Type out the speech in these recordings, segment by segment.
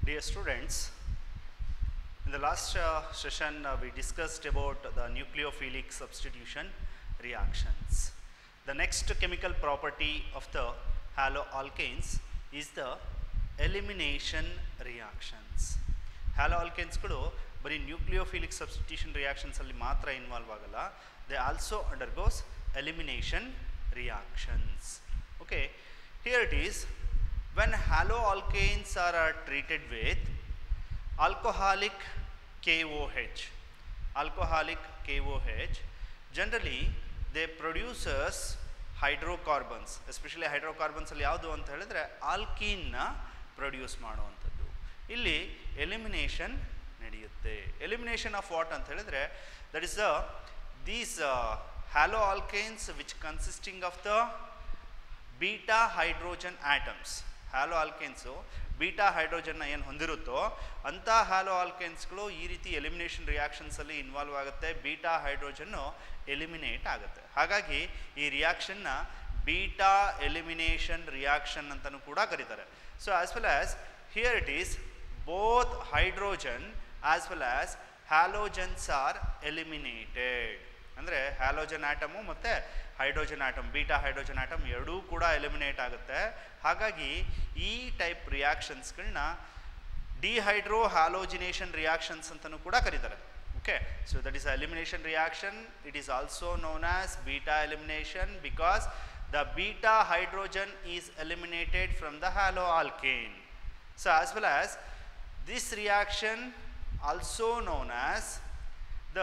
Dear students, in the last uh, session uh, we discussed about the nucleophilic substitution reactions. The next chemical property of the haloalkanes is the elimination reactions. ಹ್ಯಾಲೋಆಲ್ಕೆನ್ಸ್ಗಳು ಬರೀ nucleophilic substitution reactions ಅಲ್ಲಿ ಮಾತ್ರ involve ಆಗಲ್ಲ they also undergoes elimination reactions okay here it is when haloalkanes are uh, treated with alcoholic KOH alcoholic KOH generally they produces hydrocarbons especially hydrocarbons ಅಲ್ಲಿ ಯಾವುದು ಅಂತ ಹೇಳಿದ್ರೆ ಆಲ್ಕೀನ್ನ produce ಮಾಡುವಂಥದ್ದು ಇಲ್ಲಿ ಎಲಿಮಿನೇಷನ್ ನಡೆಯುತ್ತೆ ಎಲಿಮಿನೇಷನ್ ಆಫ್ ವಾಟ್ ಅಂತ ಹೇಳಿದ್ರೆ that is the these haloalkanes which consisting of the beta hydrogen atoms haloalkanes beta ಹೈಡ್ರೋಜನ್ನ ಏನು ಹೊಂದಿರುತ್ತೋ ಅಂಥ ಹ್ಯಾಲೋ ಆಲ್ಕೈನ್ಸ್ಗಳು ಈ ರೀತಿ ಎಲಿಮಿನೇಷನ್ ರಿಯಾಕ್ಷನ್ಸಲ್ಲಿ ಇನ್ವಾಲ್ವ್ ಆಗುತ್ತೆ ಬೀಟಾ ಹೈಡ್ರೋಜನ್ನು ಎಲಿಮಿನೇಟ್ ಆಗುತ್ತೆ ಹಾಗಾಗಿ ಈ ರಿಯಾಕ್ಷನ್ನ ಬೀಟಾ ಎಲಿಮಿನೇಷನ್ ರಿಯಾಕ್ಷನ್ ಅಂತಲೂ ಕೂಡ ಕರೀತಾರೆ so as well as here it is both hydrogen as well as halogens are eliminated ಅಂದರೆ ಹ್ಯಾಲೋಜನ್ ಆಟಮು ಮತ್ತು hydrogen atom beta hydrogen atom ಎರಡೂ ಕೂಡ ಎಲಿಮಿನೇಟ್ ಆಗುತ್ತೆ ಹಾಗಾಗಿ ಈ ಟೈಪ್ ರಿಯಾಕ್ಷನ್ಸ್ಗಳನ್ನ ಡಿಹೈಡ್ರೋ ಹ್ಯಾಲೋಜಿನೇಷನ್ ರಿಯಾಕ್ಷನ್ಸ್ ಅಂತಲೂ ಕೂಡ ಕರೀತಾರೆ okay so that is elimination reaction it is also known as beta elimination because the beta hydrogen is eliminated from the haloalkane so as well as this reaction also known as the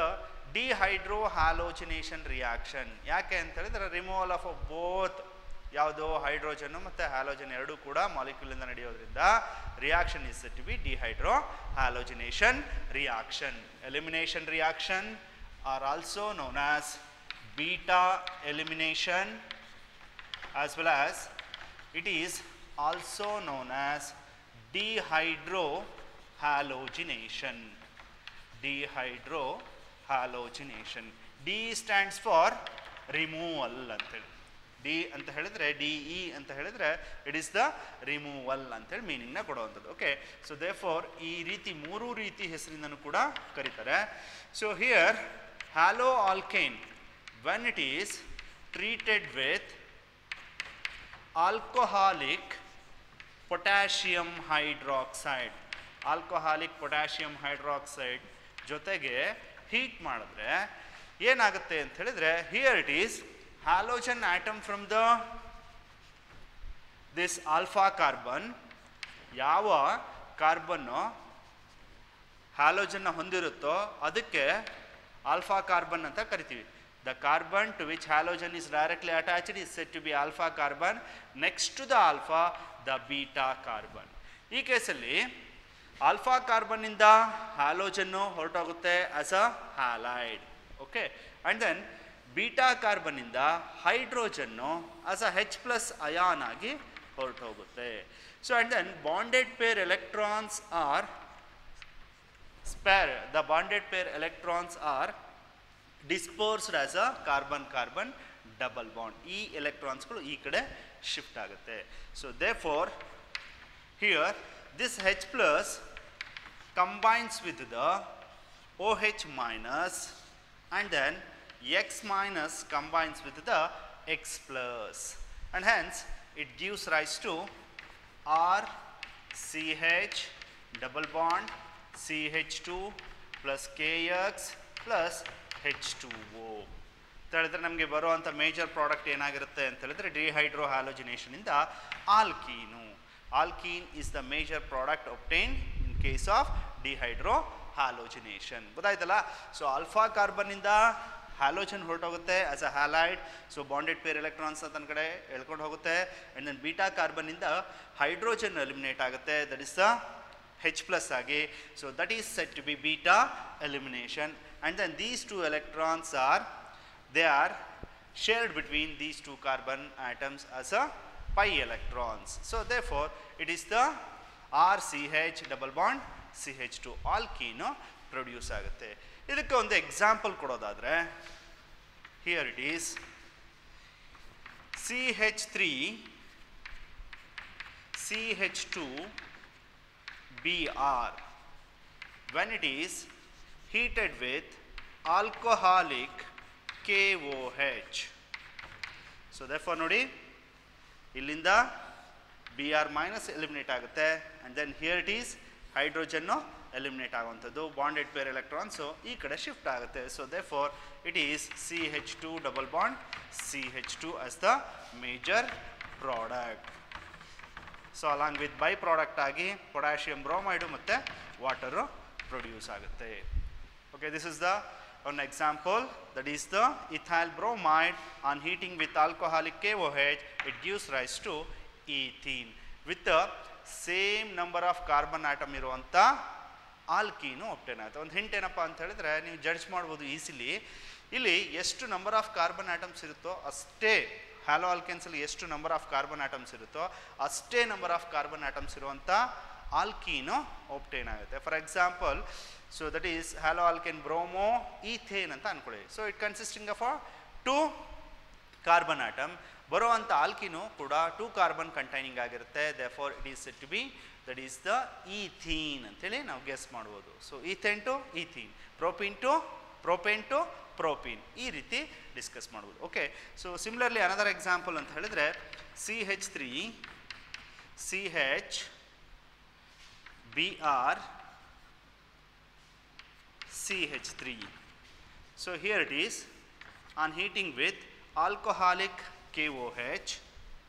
dehydrohalogenation reaction ಯಾಕೆ ಅಂತ ಹೇಳಿದ್ರೆ removal of both ಯಾವುದು hydrogen ಮತ್ತು halogen ಎರಡೂ ಕೂಡ ಮಾಲಿಕ್ಯೂಲಿಂದ ನಡೆಯೋದ್ರಿಂದ reaction is to be dehydrohalogenation reaction elimination reaction are also known as beta elimination as well as it is also known as dehydrohalogenation dehydrohalogenation D stands for removal ಅಂತೇಳಿ D ಅಂತ ಹೇಳಿದ್ರೆ D E ಅಂತ ಹೇಳಿದ್ರೆ it is the removal ಅಂತೇಳಿ ಮೀನಿಂಗ್ನ ಕೊಡುವಂಥದ್ದು okay so they for ಈ ರೀತಿ ಮೂರು ರೀತಿ ಹೆಸರಿಂದನೂ ಕೂಡ ಕರೀತಾರೆ so here haloalkane when it is treated with alcoholic potassium hydroxide alcoholic potassium hydroxide ಜೊತೆಗೆ ಹೀಟ್ ಮಾಡಿದ್ರೆ ಏನಾಗುತ್ತೆ ಅಂತ ಹೇಳಿದ್ರೆ here it is halogen atom from the this alpha carbon ಯಾವ ಕಾರ್ಬನ್ನು ಹ್ಯಾಲೋಜನ್ನ ಹೊಂದಿರುತ್ತೋ ಅದಕ್ಕೆ ಆಲ್ಫಾ ಕಾರ್ಬನ್ ಅಂತ ಕರಿತೀವಿ the carbon to which halogen is directly attached is said to be alpha carbon next to the alpha the beta carbon ಈ ಕೇಸಲ್ಲಿ alpha ಕಾರ್ಬನ್ನಿಂದ ಹ್ಯಾಲೋಜನ್ನು ಹೊರಟೋಗುತ್ತೆ as a halide okay and then beta ಕಾರ್ಬನ್ನಿಂದ ಹೈಡ್ರೋಜನ್ನು as a H plus ion ಆಗಿ ಹೊರಟೋಗುತ್ತೆ so and then bonded pair electrons are spare the bonded pair electrons are dispersed as a carbon carbon double bond ಈ ಎಲೆಕ್ಟ್ರಾನ್ಸ್ಗಳು ಈ ಕಡೆ shift ಆಗುತ್ತೆ so they for here this H plus combines with the O H minus and then X minus combines with the X plus and hence it gives rise to R C H double bond C H two plus K X plus H two O ಅಂತ ಹೇಳಿದ್ರೆ ನಮಗೆ ಬರುವಂಥ major product ಏನಾಗಿರುತ್ತೆ ಅಂತ ಹೇಳಿದ್ರೆ ಡಿಹೈಡ್ರೋ ಹ್ಯಾಲೋಜಿನೇಷನಿಂದ alkene alkene is the major product obtained in case of dehydrohalogenation ಗೊತ್ತಾಯ್ತಲ್ಲ ಸೊ ಆಲ್ಫಾ ಕಾರ್ಬನ್ನಿಂದ ಹ್ಯಾಲೋಜನ್ ಹೊರಟೋಗುತ್ತೆ as a halide so bonded pair electrons ಅಂತ ಕಡೆ ಎಳ್ಕೊಂಡು ಹೋಗುತ್ತೆ ಆ್ಯಂಡ್ ದೆನ್ ಬೀಟಾ ಕಾರ್ಬನ್ನಿಂದ ಹೈಡ್ರೋಜನ್ ಎಲಿಮಿನೇಟ್ ಆಗುತ್ತೆ that is the H plus ಆಗಿ so that is set to be beta elimination and then these two electrons are they are shared between these two carbon atoms as a pi electrons. So therefore, it is the RCH double bond CH2 alkene produce ಆಗುತ್ತೆ ಇದಕ್ಕೆ ಒಂದು example ಕೊಡೋದಾದರೆ here it is C H three C H two Br when it is heated with alcoholic KOH. So therefore ನೋಡಿ ಇಲ್ಲಿಂದ B R minus eliminate ಆಗುತ್ತೆ and then here it is ಹೈಡ್ರೋಜನ್ನು eliminate ಆಗುವಂಥದ್ದು bonded pair electrons ಈ ಕಡೆ shift ಆಗುತ್ತೆ so they for it is C H two double bond C H two as the major product so along with by product ಆಗಿ potassium bromide ಮತ್ತು water produce ಆಗುತ್ತೆ okay this is the one example that is the ethyl bromide on heating with alcoholic KOH it gives rise to ethene with the same number of carbon atom ಇರುವಂಥ alkene obtain ಆಗುತ್ತೆ ಒಂದು hint ಏನಪ್ಪ ಅಂತ ಹೇಳಿದ್ರೆ ನೀವು judge ಮಾಡ್ಬೋದು easily ಇಲ್ಲಿ ಎಷ್ಟು ನಂಬರ್ ಆಫ್ ಕಾರ್ಬನ್ ಆಟಮ್ಸ್ ಇರುತ್ತೋ ಅಷ್ಟೇ ಹ್ಯಾಲೋ ಆಲ್ಕೆನ್ಸಲ್ಲಿ ಎಷ್ಟು ನಂಬರ್ ಆಫ್ ಕಾರ್ಬನ್ ಆಟಮ್ಸ್ ಇರುತ್ತೋ ಅಷ್ಟೇ ನಂಬರ್ ಆಫ್ ಕಾರ್ಬನ್ ಆಟಮ್ಸ್ ಇರುವಂಥ ಆಲ್ಕೀನು ಒಪ್ಟೇನ್ ಆಗುತ್ತೆ for example so that is haloalkane bromoethane ಅಂತ ಅನ್ಕೊಳ್ಳಿ so it consisting of a two carbon atom ಬರುವಂಥ ಆಲ್ಕಿನು ಕೂಡ ಟೂ ಕಾರ್ಬನ್ ಕಂಟೈನಿಂಗ್ ಆಗಿರುತ್ತೆ they for it is to be that is the ethene ಅಂತೇಳಿ ನಾವು guess ಮಾಡ್ಬೋದು so ethane to ethene propene to propane to propene ಈ ರೀತಿ discuss ಮಾಡ್ಬೋದು okay so similarly another example ಅಂತ ಹೇಳಿದ್ರೆ C H three C H B R CH3. So here it is on heating with alcoholic KOH,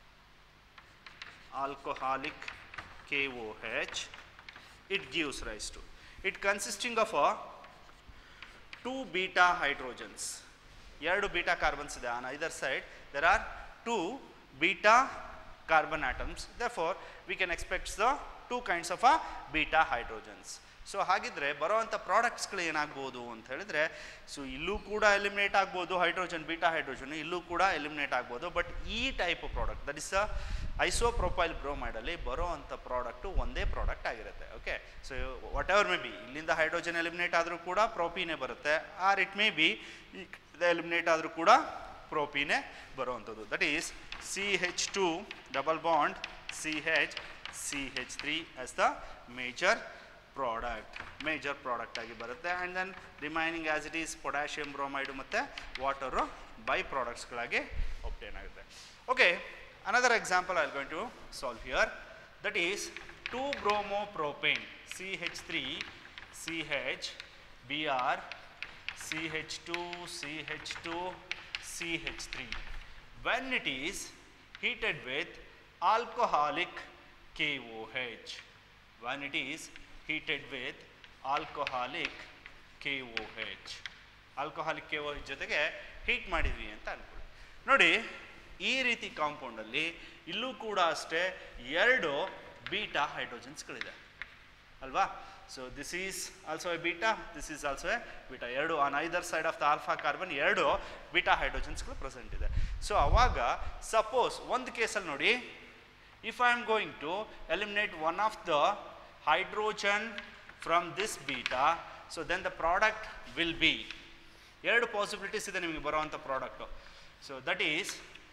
alcoholic KOH, it gives rise to. It consisting of a two beta hydrogens. ಎರಡು beta carbons ಇದೆ on either side there are two beta carbon atoms therefore we can expect the two kinds of a beta hydrogens so ಹಾಗಿದ್ರೆ ಬರೋವಂಥ ಪ್ರಾಡಕ್ಟ್ಸ್ಗಳು ಏನಾಗ್ಬೋದು ಅಂತ ಹೇಳಿದ್ರೆ so ಇಲ್ಲೂ ಕೂಡ eliminate ಆಗ್ಬೋದು ಹೈಡ್ರೋಜನ್ ಬೀಟಾ ಹೈಡ್ರೋಜನ್ ಇಲ್ಲೂ ಕೂಡ ಎಲಿಮಿನೇಟ್ ಆಗ್ಬೋದು ಬಟ್ ಈ type product that is isopropyl ಬ್ರೋಮೈಡಲ್ಲಿ ಬರೋವಂಥ ಪ್ರಾಡಕ್ಟು ಒಂದೇ ಪ್ರಾಡಕ್ಟ್ ಆಗಿರುತ್ತೆ okay so whatever may be ಇಲ್ಲಿಂದ ಹೈಡ್ರೋಜನ್ ಎಲಿಮಿನೇಟ್ ಆದರೂ ಕೂಡ ಪ್ರೋಪೀನೇ ಬರುತ್ತೆ or it may be eliminate ಆದರೂ ಕೂಡ ಪ್ರೋಪೀನೇ ಬರುವಂಥದ್ದು that is C H two double bond C H C H three as the major product major product ಆಗಿ ಬರುತ್ತೆ and then remaining as it is potassium bromide ಮತ್ತು water by ಪ್ರಾಡಕ್ಟ್ಸ್ಗಳಾಗಿ obtain ಆಗುತ್ತೆ okay another example I going to solve here that is two bromopropane C H three C H B R C H two C H two C H three when it is heated with alcoholic KOH. When it is heated with alcoholic KOH. Alcoholic K O ಜೊತೆಗೆ heat ಮಾಡಿದ್ವಿ ಅಂತ ಅನ್ಕೊಳ್ಳಿ ನೋಡಿ ಈ ರೀತಿ ಕಾಂಪೌಂಡಲ್ಲಿ ಇಲ್ಲೂ ಕೂಡ ಅಷ್ಟೇ ಎರಡು ಬೀಟಾ ಹೈಡ್ರೋಜನ್ಸ್ಗಳಿದೆ ಅಲ್ವಾ so this is also a beta this is also a beta ಎರಡು on either side of the alpha carbon ಎರಡು ಬೀಟಾ ಹೈಡ್ರೋಜನ್ಸ್ಗಳು ಪ್ರೆಸೆಂಟ್ ಇದೆ ಸೊ ಅವಾಗ ಸಪೋಸ್ ಒಂದು ಕೇಸಲ್ಲಿ ನೋಡಿ if I am going to eliminate one of the hydrogen from this beta so then the product will be ಎರಡು possibilities ಇದೆ ನಿಮಗೆ ಬರುವಂಥ product so that is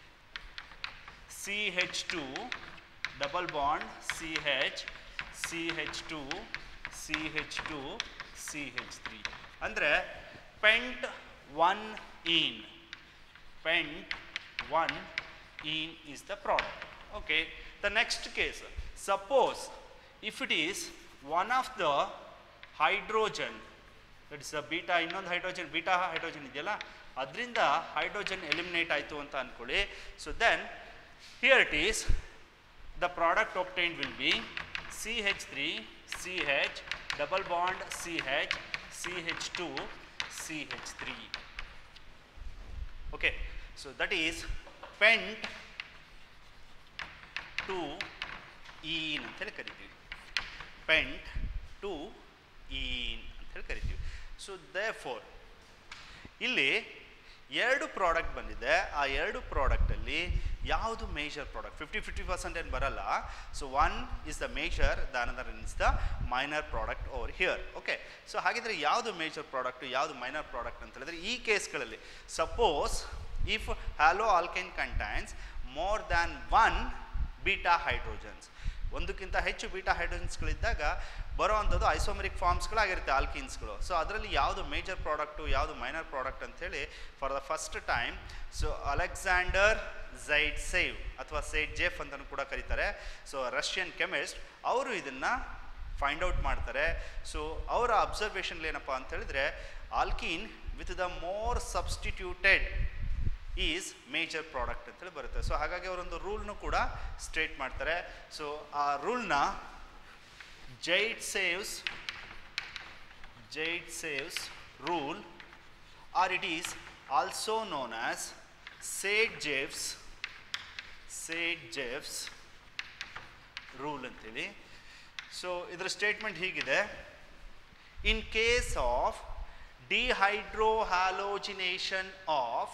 C H two double bond C H C H two C H two C H three ಅಂದರೆ pent one ene pent one ene is the product okay the next case suppose if it is one of the hydrogen that is beta ಇನ್ನೊಂದು hydrogen beta hydrogen ಇದೆಯಲ್ಲ ಅದರಿಂದ hydrogen eliminate ಆಯಿತು ಅಂತ ಅಂದ್ಕೊಳ್ಳಿ so then here it is the product obtained will be CH3, CH, double bond CH, CH2, CH3. Okay, so that is pent to ene ಅಂತ ಹೇಳಿ ಕರಿತೀವಿ ಪೆಂಟ್ to ಈನ್ ಅಂತ ಹೇಳಿ ಕರಿತೀವಿ ಸೊ ದೇ ಫೋರ್ ಇಲ್ಲಿ ಎರಡು ಪ್ರಾಡಕ್ಟ್ ಬಂದಿದೆ ಆ ಎರಡು ಪ್ರಾಡಕ್ಟಲ್ಲಿ ಯಾವುದು major product fifty fifty percent ಏನು ಬರಲ್ಲ so one is the major the another is the minor product over here okay so ಹಾಗಿದ್ರೆ ಯಾವುದು ಮೇಜರ್ ಪ್ರಾಡಕ್ಟ್ ಯಾವುದು ಮೈನರ್ ಪ್ರಾಡಕ್ಟ್ ಅಂತ ಹೇಳಿದ್ರೆ ಈ ಕೇಸ್ಗಳಲ್ಲಿ suppose if halo alkyne contains more than one beta hydrogens ಒಂದಕ್ಕಿಂತ ಹೆಚ್ಚು ಬೀಟಾ ಹೈಡ್ರೋಜನ್ಸ್ಗಳಿದ್ದಾಗ ಬರೋ ಅಂಥದ್ದು ಐಸೋಮರಿಕ್ ಫಾರ್ಮ್ಸ್ಗಳಾಗಿರುತ್ತೆ ಆಲ್ಕೀನ್ಸ್ಗಳು ಸೊ ಅದರಲ್ಲಿ ಯಾವುದು ಮೇಜರ್ ಪ್ರಾಡಕ್ಟು ಯಾವುದು ಮೈನರ್ ಪ್ರಾಡಕ್ಟ್ ಅಂಥೇಳಿ for the first time so Alexander Zaitsev ಅಥವಾ ಸೇಟ್ ಜೆಫ್ ಅಂತಲೂ ಕೂಡ ಕರೀತಾರೆ ಸೊ ರಷ್ಯನ್ ಕೆಮಿಸ್ಟ್ ಅವರು ಇದನ್ನು ಫೈಂಡ್ ಔಟ್ ಮಾಡ್ತಾರೆ ಸೊ ಅವರ ಅಬ್ಸರ್ವೇಷನ್ ಏನಪ್ಪ ಅಂತ ಹೇಳಿದ್ರೆ alkene with the more substituted is major product ಅಂತೇಳಿ ಬರುತ್ತೆ ಸೊ ಹಾಗಾಗಿ ಅವರೊಂದು ರೂಲ್ನು ಕೂಡ ಸ್ಟೇಟ್ ಮಾಡ್ತಾರೆ ಸೊ ಆ ರೂಲ್ನ Zaitsev's Zaitsev's rule or it is also known as Saytzeff's Saytzeff's rule ಅಂತೇಳಿ ಸೊ ಇದರ ಸ್ಟೇಟ್ಮೆಂಟ್ ಹೀಗಿದೆ in case of dehydrohalogenation of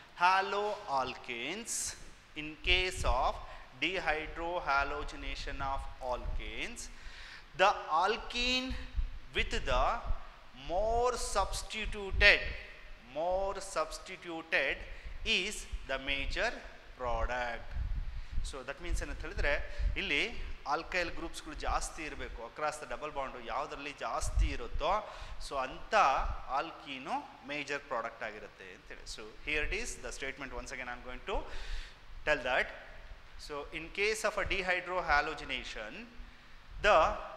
haloalkanes in case of dehydrohalogenation of alkanes the alkene with the more substituted more substituted is the major product so that means ಏನಂತ ಹೇಳಿದ್ರೆ ಇಲ್ಲಿ alkyl ಗ್ರೂಪ್ಸ್ಗಳು ಜಾಸ್ತಿ ಇರಬೇಕು across the double bond ಯಾವುದರಲ್ಲಿ ಜಾಸ್ತಿ ಇರುತ್ತೋ so ಅಂಥ ಆಲ್ಕೀನು major product ಆಗಿರುತ್ತೆ ಅಂತೇಳಿ so here it is the statement once again I'm going to tell that so in case of a dehydrohalogenation the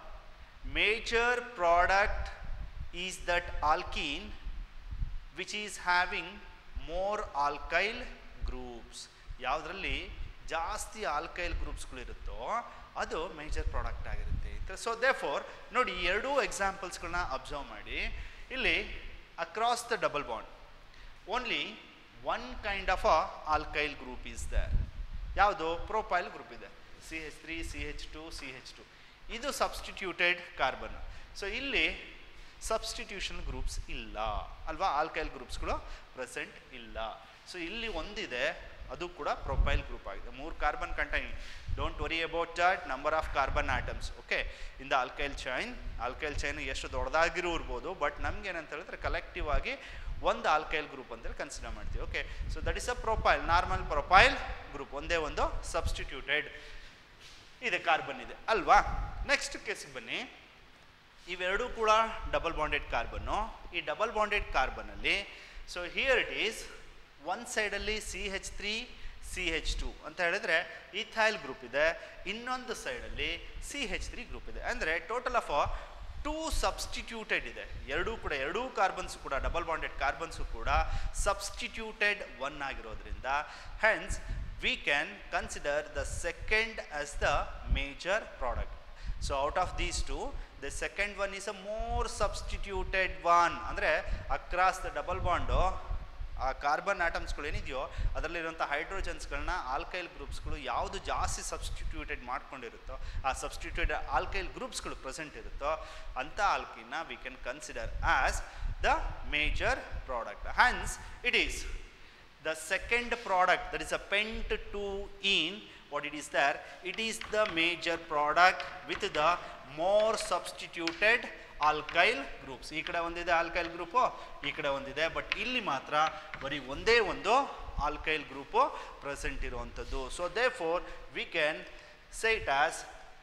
major product is that alkene which is having more alkyl groups ಯಾವುದರಲ್ಲಿ ಜಾಸ್ತಿ alkyl ಗ್ರೂಪ್ಸ್ಗಳಿರುತ್ತೋ ಅದು major product ಆಗಿರುತ್ತೆ so they therefore ನೋಡಿ ಈ ಎರಡೂ ಎಕ್ಸಾಂಪಲ್ಸ್ಗಳನ್ನ observe ಮಾಡಿ ಇಲ್ಲಿ across the double bond only one kind of a alkyl group is the ಯಾವುದು ಪ್ರೊಪೈಲ್ ಗ್ರೂಪ್ ಇದೆ C H three C H two C H two ಇದು ಸಬ್ಸ್ಟಿಟ್ಯೂಟೆಡ್ ಕಾರ್ಬನ್ ಸೊ ಇಲ್ಲಿ ಸಬ್ಸ್ಟಿಟ್ಯೂಷನ್ ಗ್ರೂಪ್ಸ್ ಇಲ್ಲ ಅಲ್ವಾ ಆಲ್ಕೈಲ್ ಗ್ರೂಪ್ಸ್ಗಳು present ಇಲ್ಲ so ಇಲ್ಲಿ ಒಂದಿದೆ ಅದು ಕೂಡ ಪ್ರೊಫೈಲ್ ಗ್ರೂಪ್ ಆಗಿದೆ ಮೂರು carbon containing don't worry about that number of carbon atoms okay in the alkyl chain alkyl chain ಎಷ್ಟು ದೊಡ್ಡದಾಗಿರೂ ಇರ್ಬೋದು ಬಟ್ ನಮ್ಗೆ ಏನಂತ ಹೇಳಿದ್ರೆ ಕಲೆಕ್ಟಿವ್ ಆಗಿ ಒಂದು ಆಲ್ಕೈಲ್ ಗ್ರೂಪ್ ಅಂತೇಳಿ ಕನ್ಸಿಡರ್ ಮಾಡ್ತೀವಿ okay so that is a profile normal profile group ಒಂದೇ ಒಂದು ಸಬ್ಸ್ಟಿಟ್ಯೂಟೆಡ್ ಇದೆ ಕಾರ್ಬನ್ ಇದೆ ಅಲ್ವಾ ನೆಕ್ಸ್ಟ್ ಕೇಸಿಗೆ ಬನ್ನಿ ಇವೆರಡೂ ಕೂಡ ಡಬಲ್ ಬಾಂಡೆಡ್ ಕಾರ್ಬನ್ನು ಈ ಡಬಲ್ ಬಾಂಡೆಡ್ ಕಾರ್ಬನಲ್ಲಿ ಸೊ ಹಿಯರ್ ಇಟ್ ಈಸ್ ಒಂದು ಸೈಡಲ್ಲಿ C H three C H two ಅಂತ ಹೇಳಿದ್ರೆ ಇಥೈಲ್ ಗ್ರೂಪ್ ಇದೆ ಇನ್ನೊಂದು ಸೈಡಲ್ಲಿ ಸಿ ಹೆಚ್ ತ್ರೀ ಗ್ರೂಪ್ ಇದೆ ಅಂದರೆ ಟೋಟಲ್ ಆಫ್ ಟೂ ಸಬ್ಸ್ಟಿಟ್ಯೂಟೆಡ್ ಇದೆ ಎರಡೂ ಕೂಡ ಎರಡೂ ಕಾರ್ಬನ್ಸು ಕೂಡ ಡಬಲ್ ಬಾಂಡೆಡ್ ಕಾರ್ಬನ್ಸು ಕೂಡ ಸಬ್ಸ್ಟಿಟ್ಯೂಟೆಡ್ ಒನ್ ಆಗಿರೋದ್ರಿಂದ hence we can consider the second as the major product so out of these two the second one is a more substituted one ಅಂದರೆ across the double bond ಆ carbon ಆಟಮ್ಸ್ಗಳು ಏನಿದೆಯೋ ಅದರಲ್ಲಿರುವಂಥ ಹೈಡ್ರೋಜನ್ಸ್ಗಳನ್ನ alkyl ಗ್ರೂಪ್ಸ್ಗಳು ಯಾವುದು ಜಾಸ್ತಿ substituted ಮಾಡ್ಕೊಂಡಿರುತ್ತೋ ಆ substituted alkyl ಗ್ರೂಪ್ಸ್ಗಳು present ಇರುತ್ತೋ ಅಂಥ ಆಲ್ಕಿನ we can consider as the major product hence it is the second product that is a pent 2 in what it is there it is the major product with the more substituted alkyl groups ಈ ಕಡೆ ಒಂದಿದೆ alkyl group ಈ ಕಡೆ ಒಂದಿದೆ but ಇಲ್ಲಿ ಮಾತ್ರ ಬರೀ ಒಂದೇ ಒಂದು ಆಲ್ಕೈಲ್ ಗ್ರೂಪು ಪ್ರೆಸೆಂಟ್ ಇರುವಂಥದ್ದು so they therefore we can say it as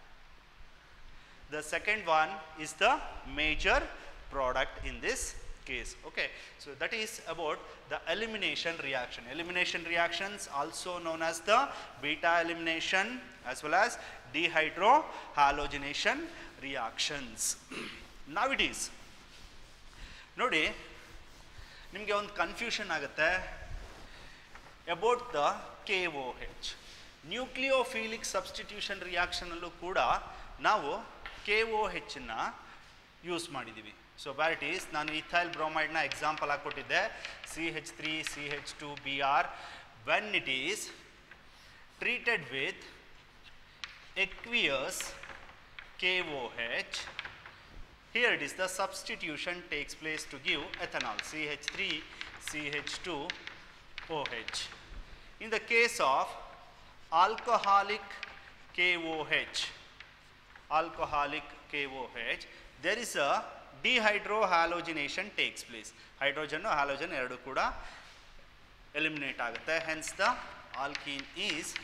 the second one is the major product in this case okay so that is about the elimination reaction elimination reactions also known as the beta elimination as well as dehydrohalogenation reactions now it is ನೋಡಿ ನಿಮಗೆ ಒಂದು confusion ಆಗುತ್ತೆ about the K O H nucleophilic substitution ರಿಯಾಕ್ಷನಲ್ಲೂ ಕೂಡ ನಾವು K O ಹೆಚ್ಚನ್ನ use ಮಾಡಿದ್ದೀವಿ so ಬ್ಯಾರ್ ಇಟ್ ಈಸ್ ನಾನು ಇಥೈಲ್ ಬ್ರೋಮೈಡ್ನ ಎಕ್ಸಾಂಪಲ್ ಹಾಕ್ಕೊಟ್ಟಿದ್ದೆ C H three C H two B R when it is treated with aqueous K O H Here it is the substitution takes place to give ethanol CH3 CH2 OH. In the case of alcoholic KOH, alcoholic KOH, there is a dehydrohalogenation takes place. Hydrogen halogen ಎರಡು ಕೂಡ eliminate ಆಗುತ್ತೆ hence the alkene is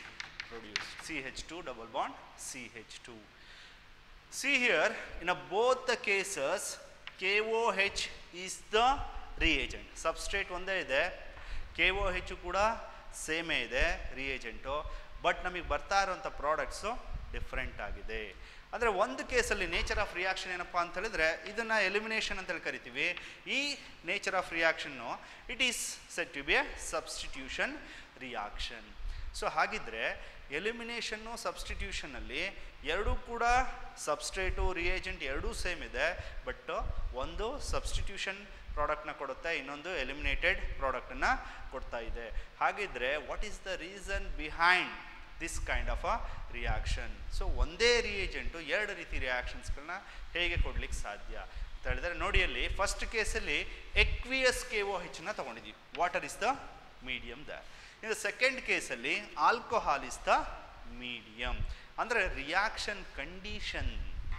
produced. CH2 double bond CH2. See here, in a both the cases, KOH is the reagent. Substrate ಒಂದೇ ಇದೆ K O ಹೆಚ್ಚು ಕೂಡ ಸೇಮೇ ಇದೆ ರಿಯೇಜೆಂಟು but ನಮಗೆ ಬರ್ತಾ ಇರೋಂಥ ಪ್ರಾಡಕ್ಟ್ಸು ಡಿಫ್ರೆಂಟ್ ಆಗಿದೆ ಅಂದರೆ ಒಂದು ಕೇಸಲ್ಲಿ ನೇಚರ್ ಆಫ್ ರಿಯಾಕ್ಷನ್ ಏನಪ್ಪ ಅಂತ ಹೇಳಿದ್ರೆ ಇದನ್ನು ಎಲಿಮಿನೇಷನ್ ಅಂತೇಳಿ ಕರಿತೀವಿ ಈ ನೇಚರ್ ಆಫ್ ರಿಯಾಕ್ಷನ್ನು it is set to be a substitution reaction so ಹಾಗಿದ್ರೆ ಎಲಿಮಿನೇಷನ್ನು ಸಬ್ಸ್ಟಿಟ್ಯೂಷನಲ್ಲಿ ಎರಡೂ ಕೂಡ ಸಬ್ಸ್ಟ್ರೇಟು ರಿಯೇಜೆಂಟ್ ಎರಡೂ ಸೇಮ್ ಇದೆ ಬಟ್ ಒಂದು ಸಬ್ಸ್ಟಿಟ್ಯೂಷನ್ ಪ್ರಾಡಕ್ಟ್ನ ಕೊಡುತ್ತೆ ಇನ್ನೊಂದು ಎಲಿಮಿನೇಟೆಡ್ ಪ್ರಾಡಕ್ಟನ್ನು ಕೊಡ್ತಾ ಇದೆ ಹಾಗಿದ್ರೆ what is the reason behind this kind of a reaction so ಒಂದೇ ರಿಯೇಜೆಂಟು ಎರಡು ರೀತಿ ರಿಯಾಕ್ಷನ್ಸ್ಗಳನ್ನ ಹೇಗೆ ಕೊಡ್ಲಿಕ್ಕೆ ಸಾಧ್ಯ ಅಂತ ಹೇಳಿದ್ರೆ ನೋಡಿ ಅಲ್ಲಿ ಫಸ್ಟ್ ಕೇಸಲ್ಲಿ ಎಕ್ವಿಯಸ್ ಕೆ ಒ ಹೆಚ್ಚನ್ನ ತಗೊಂಡಿದ್ದೀವಿ water is the medium the ಇನ್ನು ಸೆಕೆಂಡ್ ಕೇಸಲ್ಲಿ ಆಲ್ಕೋಹಾಲ್ ಇಸ್ ದ ಮೀಡಿಯಮ್ ಅಂದರೆ ರಿಯಾಕ್ಷನ್ ಕಂಡೀಷನ್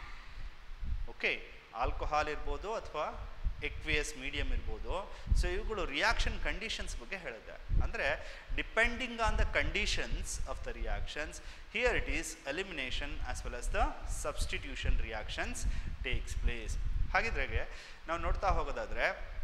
ಓಕೆ ಆಲ್ಕೋಹಾಲ್ ಇರ್ಬೋದು ಅಥವಾ ಎಕ್ವಿಯಸ್ ಮೀಡಿಯಮ್ ಇರ್ಬೋದು ಸೊ ಇವುಗಳು ರಿಯಾಕ್ಷನ್ ಕಂಡೀಷನ್ಸ್ ಬಗ್ಗೆ ಹೇಳಿದೆ ಅಂದರೆ depending on the conditions of the reactions here it is elimination as well as the substitution reactions takes place ಹಾಗಿದ್ರಾಗೆ ನಾವು ನೋಡ್ತಾ ಹೋಗೋದಾದರೆ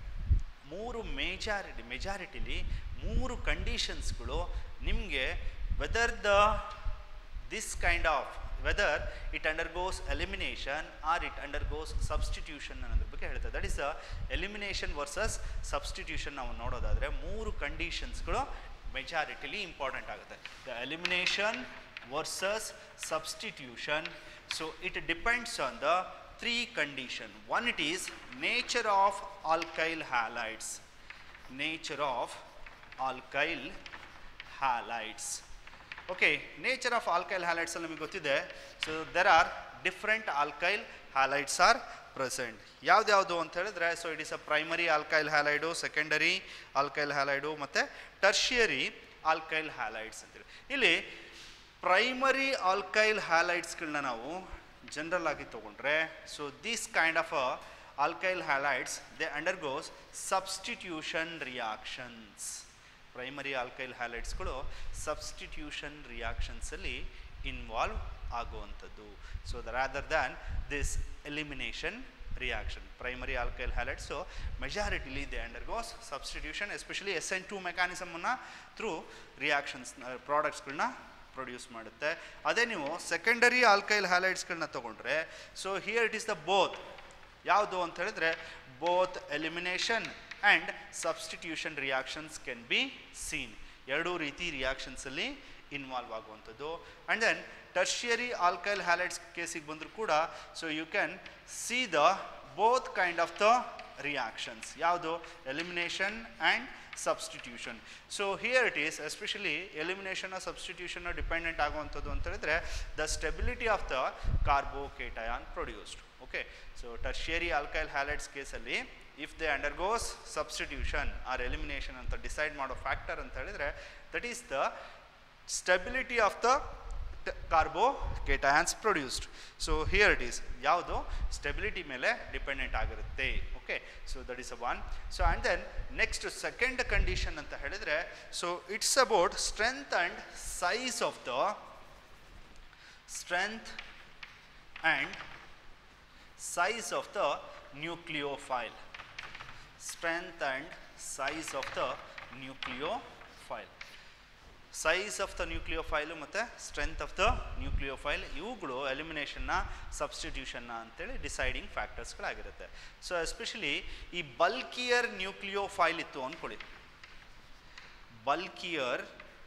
ಮೂರು ಮೇಜಾರಿಟಿ ಮೆಜಾರಿಟಿಲಿ ಮೂರು ಕಂಡೀಷನ್ಸ್ಗಳು ನಿಮಗೆ whether the this kind of whether it undergoes elimination or it undergoes substitution ಅನ್ನೋದ್ರ ಬಗ್ಗೆ ಹೇಳ್ತಾರೆ that is the elimination versus substitution ನಾವು ನೋಡೋದಾದರೆ ಮೂರು ಕಂಡೀಷನ್ಸ್ಗಳು ಮೆಜಾರಿಟಿಲಿ ಇಂಪಾರ್ಟೆಂಟ್ ಆಗುತ್ತೆ the elimination versus substitution so it depends on the three condition one it is nature of alkyl halides nature of alkyl halides okay nature of alkyl halides ಅಲ್ಲಿ ನಮಗೆ ಗೊತ್ತಿದೆ so there are different alkyl halides are present ಯಾವ್ದ್ಯಾವುದು ಅಂತ ಹೇಳಿದ್ರೆ so it is a primary alkyl halide secondary alkyl halide ಮತ್ತು tertiary alkyl halides ಅಂತೇಳಿ ಇಲ್ಲಿ primary alkyl ಹ್ಯಾಲೈಡ್ಸ್ಗಳನ್ನ ನಾವು ಜನರಲ್ ಆಗಿ ತಗೊಂಡ್ರೆ so this kind of alkyl halides they undergoes substitution reactions primary alkyl ಹ್ಯಾಲೈಡ್ಸ್ಗಳು ಸಬ್ಸ್ಟಿಟ್ಯೂಷನ್ ರಿಯಾಕ್ಷನ್ಸಲ್ಲಿ ಇನ್ವಾಲ್ವ್ ಆಗುವಂಥದ್ದು so the rather than this elimination reaction primary alkyl halides ಮೆಜಾರಿಟಿಲಿ they undergoes substitution especially S N two ಮೆಕ್ಯಾನಿಸಮನ್ನು through reactions ಪ್ರಾಡಕ್ಟ್ಸ್ಗಳನ್ನ produce ಮಾಡುತ್ತೆ ಅದೇ ನೀವು secondary alkyl ಹ್ಯಾಲೈಡ್ಸ್ಗಳನ್ನ ತೊಗೊಂಡ್ರೆ so here it is the both ಯಾವುದು ಅಂತ ಹೇಳಿದ್ರೆ both elimination and substitution reactions can be seen ಎರಡೂ ರೀತಿ ರಿಯಾಕ್ಷನ್ಸಲ್ಲಿ ಇನ್ವಾಲ್ವ್ ಆಗುವಂಥದ್ದು and then tertiary alkyl halides ಕೇಸಿಗೆ ಬಂದರೂ ಕೂಡ so you can see the both kind of the reactions ಯಾವುದು elimination and substitution so here it is especially elimination substitution dependent ಆಗುವಂಥದ್ದು ಅಂತ ಹೇಳಿದ್ರೆ the stability of the carbocation produced okay so tertiary alkyl halides ಕೇಸಲ್ಲಿ if they undergoes substitution or elimination ಅಂತ decide ಮಾಡೋ factor ಅಂತ ಹೇಳಿದ್ರೆ that is the stability of the carbocations produced so here it is ಯಾವುದು stability ಮೇಲೆ dependent ಆಗಿರುತ್ತೆ okay so that is a one so and then next second condition ಅಂತ ಹೇಳಿದರೆ so it's about strength and size of the strength and size of the nucleophile strength and size of the nucleophile size of the nucleophile ಮತ್ತು strength of the nucleophile ಇವುಗಳು ಎಲಿಮಿನೇಷನ್ನ ಸಬ್ಸ್ಟಿಟ್ಯೂಷನ್ನ ಅಂತೇಳಿ deciding ಫ್ಯಾಕ್ಟರ್ಸ್ಗಳಾಗಿರುತ್ತೆ so especially ಈ bulkier nucleophile ಇತ್ತು ಅಂದ್ಕೊಳ್ಳಿ bulkier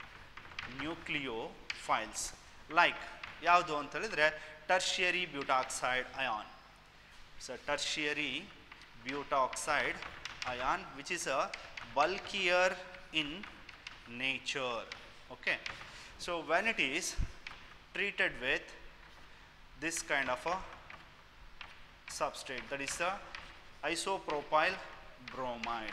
nucleophiles like ಯಾವುದು ಅಂತ ಹೇಳಿದ್ರೆ tertiary butoxide ion so tertiary butoxide ion which is a bulkier in nature okay so when it is treated with this kind of a substrate that is the isopropyl bromide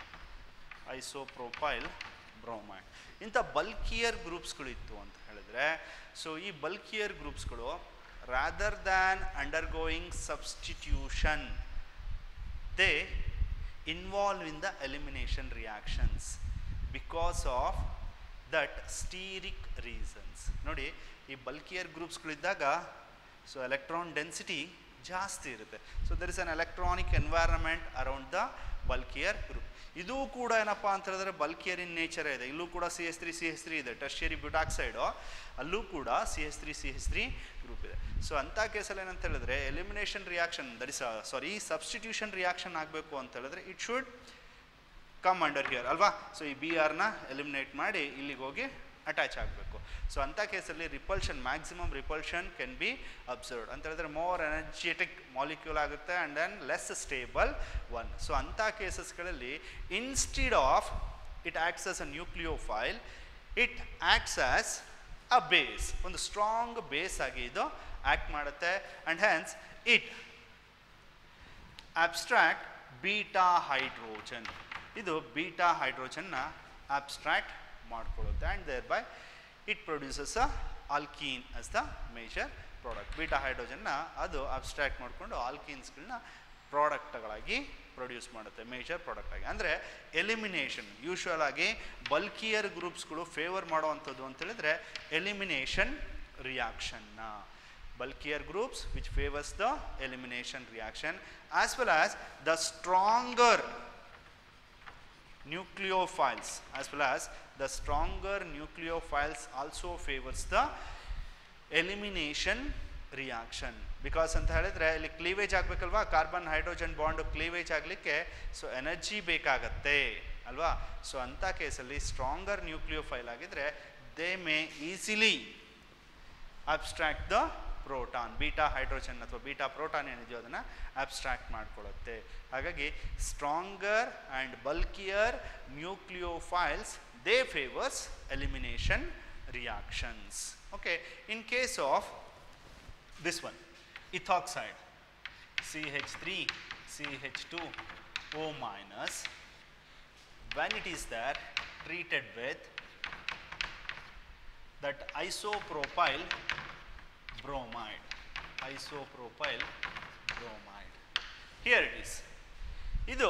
isopropyl bromide ಇಂಥ bulkier ಗ್ರೂಪ್ಸ್ಗಳು ಇತ್ತು ಅಂತ ಹೇಳಿದ್ರೆ so ಈ bulkier ಗ್ರೂಪ್ಸ್ಗಳು rather than undergoing substitution they involve in the elimination reactions because of that steric reasons ನೋಡಿ ಈ bulkier ಗ್ರೂಪ್ಸ್ಗಳಿದ್ದಾಗ ಸೊ ಎಲೆಕ್ಟ್ರಾನ್ ಡೆನ್ಸಿಟಿ ಜಾಸ್ತಿ ಇರುತ್ತೆ so there is an electronic environment around the bulkier group ಇದು ಕೂಡ ಏನಪ್ಪ ಅಂತ ಹೇಳಿದ್ರೆ ಬಲ್ಕಿಯರ್ ಇನ್ ನೇಚರ್ ಇದೆ ಇಲ್ಲೂ ಕೂಡ C S three C S three ಇದೆ ಟರ್ಷಿಯರಿ ಬ್ಯೂಟಾಕ್ಸೈಡು ಅಲ್ಲೂ ಕೂಡ C S three C S three group ಇದೆ ಸೊ ಅಂಥ ಕೇಸಲ್ಲಿ ಏನಂತ ಹೇಳಿದ್ರೆ elimination reaction that is sorry substitution reaction ಆಗಬೇಕು ಅಂತ ಹೇಳಿದ್ರೆ it should come under here ಅಲ್ವಾ ಸೊ ಈ ಬಿ ಆರ್ನ ಎಲಿಮಿನೇಟ್ ಮಾಡಿ ಇಲ್ಲಿಗೆ ಹೋಗಿ ಅಟ್ಯಾಚ್ ಆಗಬೇಕು ಸೊ ಅಂಥ ಕೇಸಲ್ಲಿ repulsion maximum repulsion can be observed ಅಂತ ಹೇಳಿದ್ರೆ ಮೋರ್ ಎನರ್ಜೆಟಿಕ್ ಮಾಲಿಕ್ಯೂಲ್ ಆಗುತ್ತೆ and then less stable one so ಅಂಥ ಕೇಸಸ್ಗಳಲ್ಲಿ instead of it acts as a nucleophile it acts as a base ಒಂದು ಸ್ಟ್ರಾಂಗ್ ಬೇಸ್ ಆಗಿ ಇದು ಆ್ಯಕ್ಟ್ ಮಾಡುತ್ತೆ and hence it abstract beta hydrogen ಇದು ಬೀಟಾ ಹೈಡ್ರೋಜನ್ನ abstract ಮಾಡ್ಕೊಳ್ಳುತ್ತೆ and thereby it produces a alkene as the major product beta ಹೈಡ್ರೋಜನ್ನ ಅದು abstract ಮಾಡಿಕೊಂಡು ಆಲ್ಕೀನ್ಸ್ಗಳನ್ನ ಪ್ರಾಡಕ್ಟ್ಗಳಾಗಿ ಪ್ರೊಡ್ಯೂಸ್ ಮಾಡುತ್ತೆ ಮೇಜರ್ ಪ್ರಾಡಕ್ಟ್ ಆಗಿ ಅಂದರೆ ಎಲಿಮಿನೇಷನ್ ಯೂಶ್ವಲ್ ಆಗಿ ಬಲ್ಕಿಯರ್ ಗ್ರೂಪ್ಸ್ಗಳು ಫೇವರ್ ಮಾಡುವಂಥದ್ದು ಅಂತ ಹೇಳಿದ್ರೆ ಎಲಿಮಿನೇಷನ್ ರಿಯಾಕ್ಷನ್ನ bulkier groups which favors the elimination reaction as well as the stronger nucleophiles as well as the stronger nucleophiles also favors the elimination reaction because ಅಂತ ಹೇಳಿದ್ರೆ ಇಲ್ಲಿ ಕ್ಲೀವೇಜ್ ಆಗಬೇಕಲ್ವಾ ಕಾರ್ಬನ್ ಹೈಡ್ರೋಜನ್ ಬಾಂಡ್ ಕ್ಲೀವೇಜ್ ಆಗಲಿಕ್ಕೆ so energy ಬೇಕಾಗತ್ತೆ ಅಲ್ವಾ so ಅಂಥ ಕೇಸಲ್ಲಿ stronger nucleophile ಆಗಿದ್ರೆ they may easily abstract the proton beta hydrogen ಅಥವಾ ಬೀಟಾ ಪ್ರೋಟಾನ್ ಏನಿದೆಯೋ ಅದನ್ನು ಅಬ್ಸ್ಟ್ರಾಕ್ಟ್ ಮಾಡ್ಕೊಳ್ಳುತ್ತೆ ಹಾಗಾಗಿ stronger and bulkier nucleophiles they favours elimination reactions okay in case of this one ethoxide CH3 CH2 O minus when it is there treated with that isopropyl bromide isopropyl bromide here it is ಇದು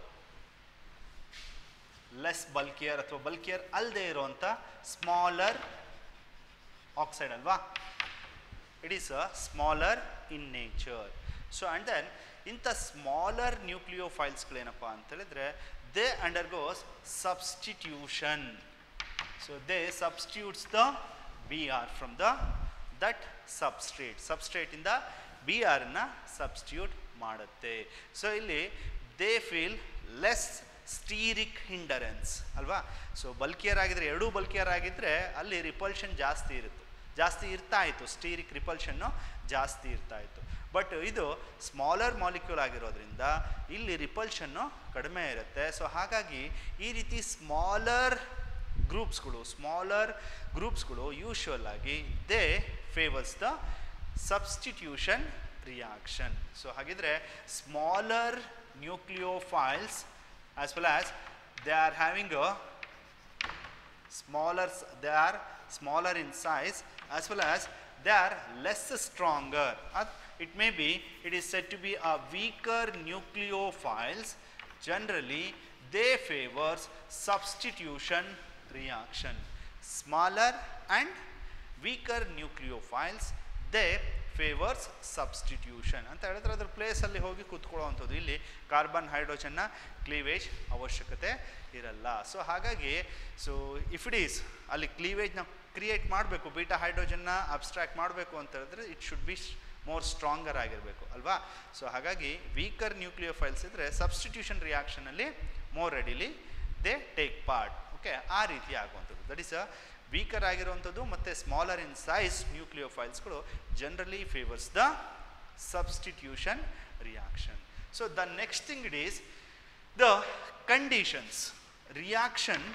less bulkier ಅಥವಾ bulkier ಅಲ್ಲದೆ ಇರುವಂಥ smaller oxide ಅಲ್ವಾ it is a smaller in nature so and then ಇಂಥ smaller ನ್ಯೂಕ್ಲಿಯೋಫೈಲ್ಸ್ಗಳೇನಪ್ಪ ಅಂತ ಹೇಳಿದ್ರೆ they undergoes substitution so they substitutes the B R from the that substrate ಸಬ್ಸ್ಟ್ರೇಟಿಂದ ಬಿ ಆರನ್ನ ಸಬ್ಸ್ಟಿಟ್ಯೂಟ್ ಮಾಡುತ್ತೆ ಸೊ ಇಲ್ಲಿ they feel less steric hindrance ಅಲ್ವಾ so bulkier ಆಗಿದ್ರೆ ಎರಡೂ ಬಲ್ಕಿಯರ್ ಆಗಿದ್ದರೆ ಅಲ್ಲಿ ರಿಪಲ್ಷನ್ ಜಾಸ್ತಿ ಇರುತ್ತೆ ಜಾಸ್ತಿ ಇರ್ತಾ ಇತ್ತು ಸ್ಟೀರಿಕ್ ರಿಪಲ್ಷನ್ನು ಜಾಸ್ತಿ ಇರ್ತಾ ಇತ್ತು ಬಟ್ ಇದು ಸ್ಮಾಲರ್ ಮಾಲಿಕ್ಯೂಲ್ ಆಗಿರೋದ್ರಿಂದ ಇಲ್ಲಿ ರಿಪಲ್ಷನ್ನು ಕಡಿಮೆ ಇರುತ್ತೆ ಸೊ ಹಾಗಾಗಿ ಈ ರೀತಿ ಸ್ಮಾಲರ್ ಗ್ರೂಪ್ಸ್ಗಳು ಸ್ಮಾಲರ್ ಗ್ರೂಪ್ಸ್ಗಳು ಯೂಶ್ವಲ್ ಆಗಿ they favours the substitution reaction so ಹಾಗಿದ್ರೆ smaller nucleophiles as well as they are having a smaller s- they are smaller in size as well as they are less stronger or it may be it is said to be a weaker nucleophiles generally they favors substitution reaction smaller and weaker nucleophiles they favours substitution ಅಂತ ಹೇಳಿದ್ರೆ ಅದ್ರ ಪ್ಲೇಸಲ್ಲಿ ಹೋಗಿ ಕೂತ್ಕೊಳ್ಳುವಂಥದ್ದು ಇಲ್ಲಿ carbon ಹೈಡ್ರೋಜನ್ನ cleavage ಅವಶ್ಯಕತೆ ಇರಲ್ಲ so ಹಾಗಾಗಿ so if it is ಅಲ್ಲಿ ಕ್ಲೀವೇಜ್ನ ಕ್ರಿಯೇಟ್ ಮಾಡಬೇಕು ಬೀಟಾ ಹೈಡ್ರೋಜನ್ನ ಅಬ್ಸ್ಟ್ರಾಕ್ಟ್ ಮಾಡಬೇಕು ಅಂತ ಹೇಳಿದ್ರೆ it should be more stronger ಆಗಿರಬೇಕು ಅಲ್ವಾ ಸೊ ಹಾಗಾಗಿ ವೀಕರ್ ನ್ಯೂಕ್ಲಿಯೋಫೈಲ್ಸ್ ಇದ್ದರೆ ಸಬ್ಸ್ಟಿಟ್ಯೂಷನ್ ರಿಯಾಕ್ಷನಲ್ಲಿ more readily they take part okay ಆ ರೀತಿ ಆಗುವಂಥದ್ದು ದಟ್ ಈಸ್ ಅ ವೀಕರ್ ಆಗಿರುವಂಥದ್ದು ಮತ್ತು ಸ್ಮಾಲರ್ ಇನ್ ಸೈಜ್ ನ್ಯೂಕ್ಲಿಯೋಫೈಲ್ಸ್ಗಳು generally favours the substitution reaction so the next thing it is the conditions reaction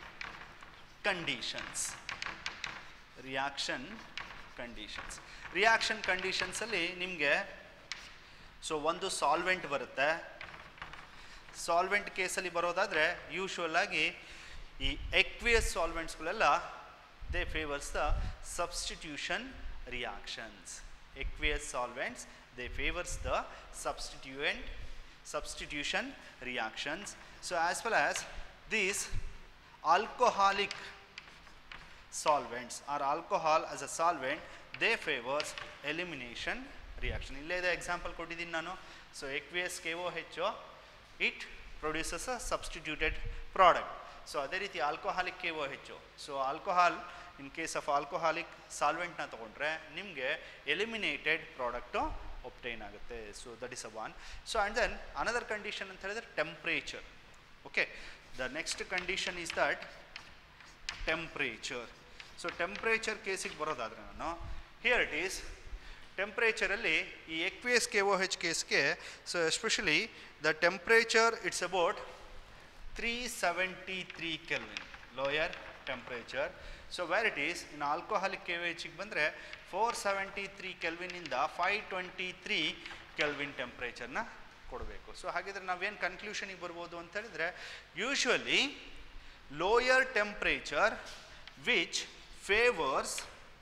conditions reaction conditions reaction ಕಂಡೀಷನ್ಸಲ್ಲಿ ನಿಮಗೆ so ಒಂದು solvent ಬರುತ್ತೆ ಸಾಲ್ವೆಂಟ್ ಕೇಸಲ್ಲಿ ಬರೋದಾದರೆ ಯೂಶ್ವಲ್ ಆಗಿ ಈ ಎಕ್ವಿಯಸ್ ಸಾಲ್ವೆಂಟ್ಸ್ಗಳೆಲ್ಲ they favours the substitution reactions aqueous solvents they favours the substituent substitution reactions so as well as these alcoholic solvents or alcohol as a solvent they favors elimination reaction ಇಲ್ಲೇ ಇದೆ example ಕೊಟ್ಟಿದ್ದೀನಿ ನಾನು so aqueous K O H it produces a substituted product so ಅದೇ ರೀತಿ alcoholic K O H so alcohol in case of alcoholic ಸಾಲ್ವೆಂಟ್ನ ತೊಗೊಂಡ್ರೆ ನಿಮಗೆ eliminated product obtain ಆಗುತ್ತೆ so that is a one so and then another condition ಅಂತ ಹೇಳಿದ್ರೆ temperature okay the next condition is that temperature so temperature ಕೇಸಿಗೆ ಬರೋದಾದರೆ ನಾನು here it is ಟೆಂಪ್ರೇಚರಲ್ಲಿ ಈ ಎಕ್ವಿಯಸ್ ಕೆ ಒ ಹೆಚ್ ಕೇಸ್ಗೆ so especially the temperature it's about three seventy three kelvin lower temperature so where it is in alcoholic K ಎಚ್ಗೆ ಬಂದರೆ four seventy three ಕೆಲ್ವಿನಿಂದ five twenty three kelvin ಟೆಂಪ್ರೇಚರ್ನ ಕೊಡಬೇಕು so ಹಾಗಿದ್ರೆ ನಾವೇನು ಕನ್ಕ್ಲೂಷನಿಗೆ ಬರ್ಬೋದು ಅಂತ ಹೇಳಿದ್ರೆ usually lower temperature which favours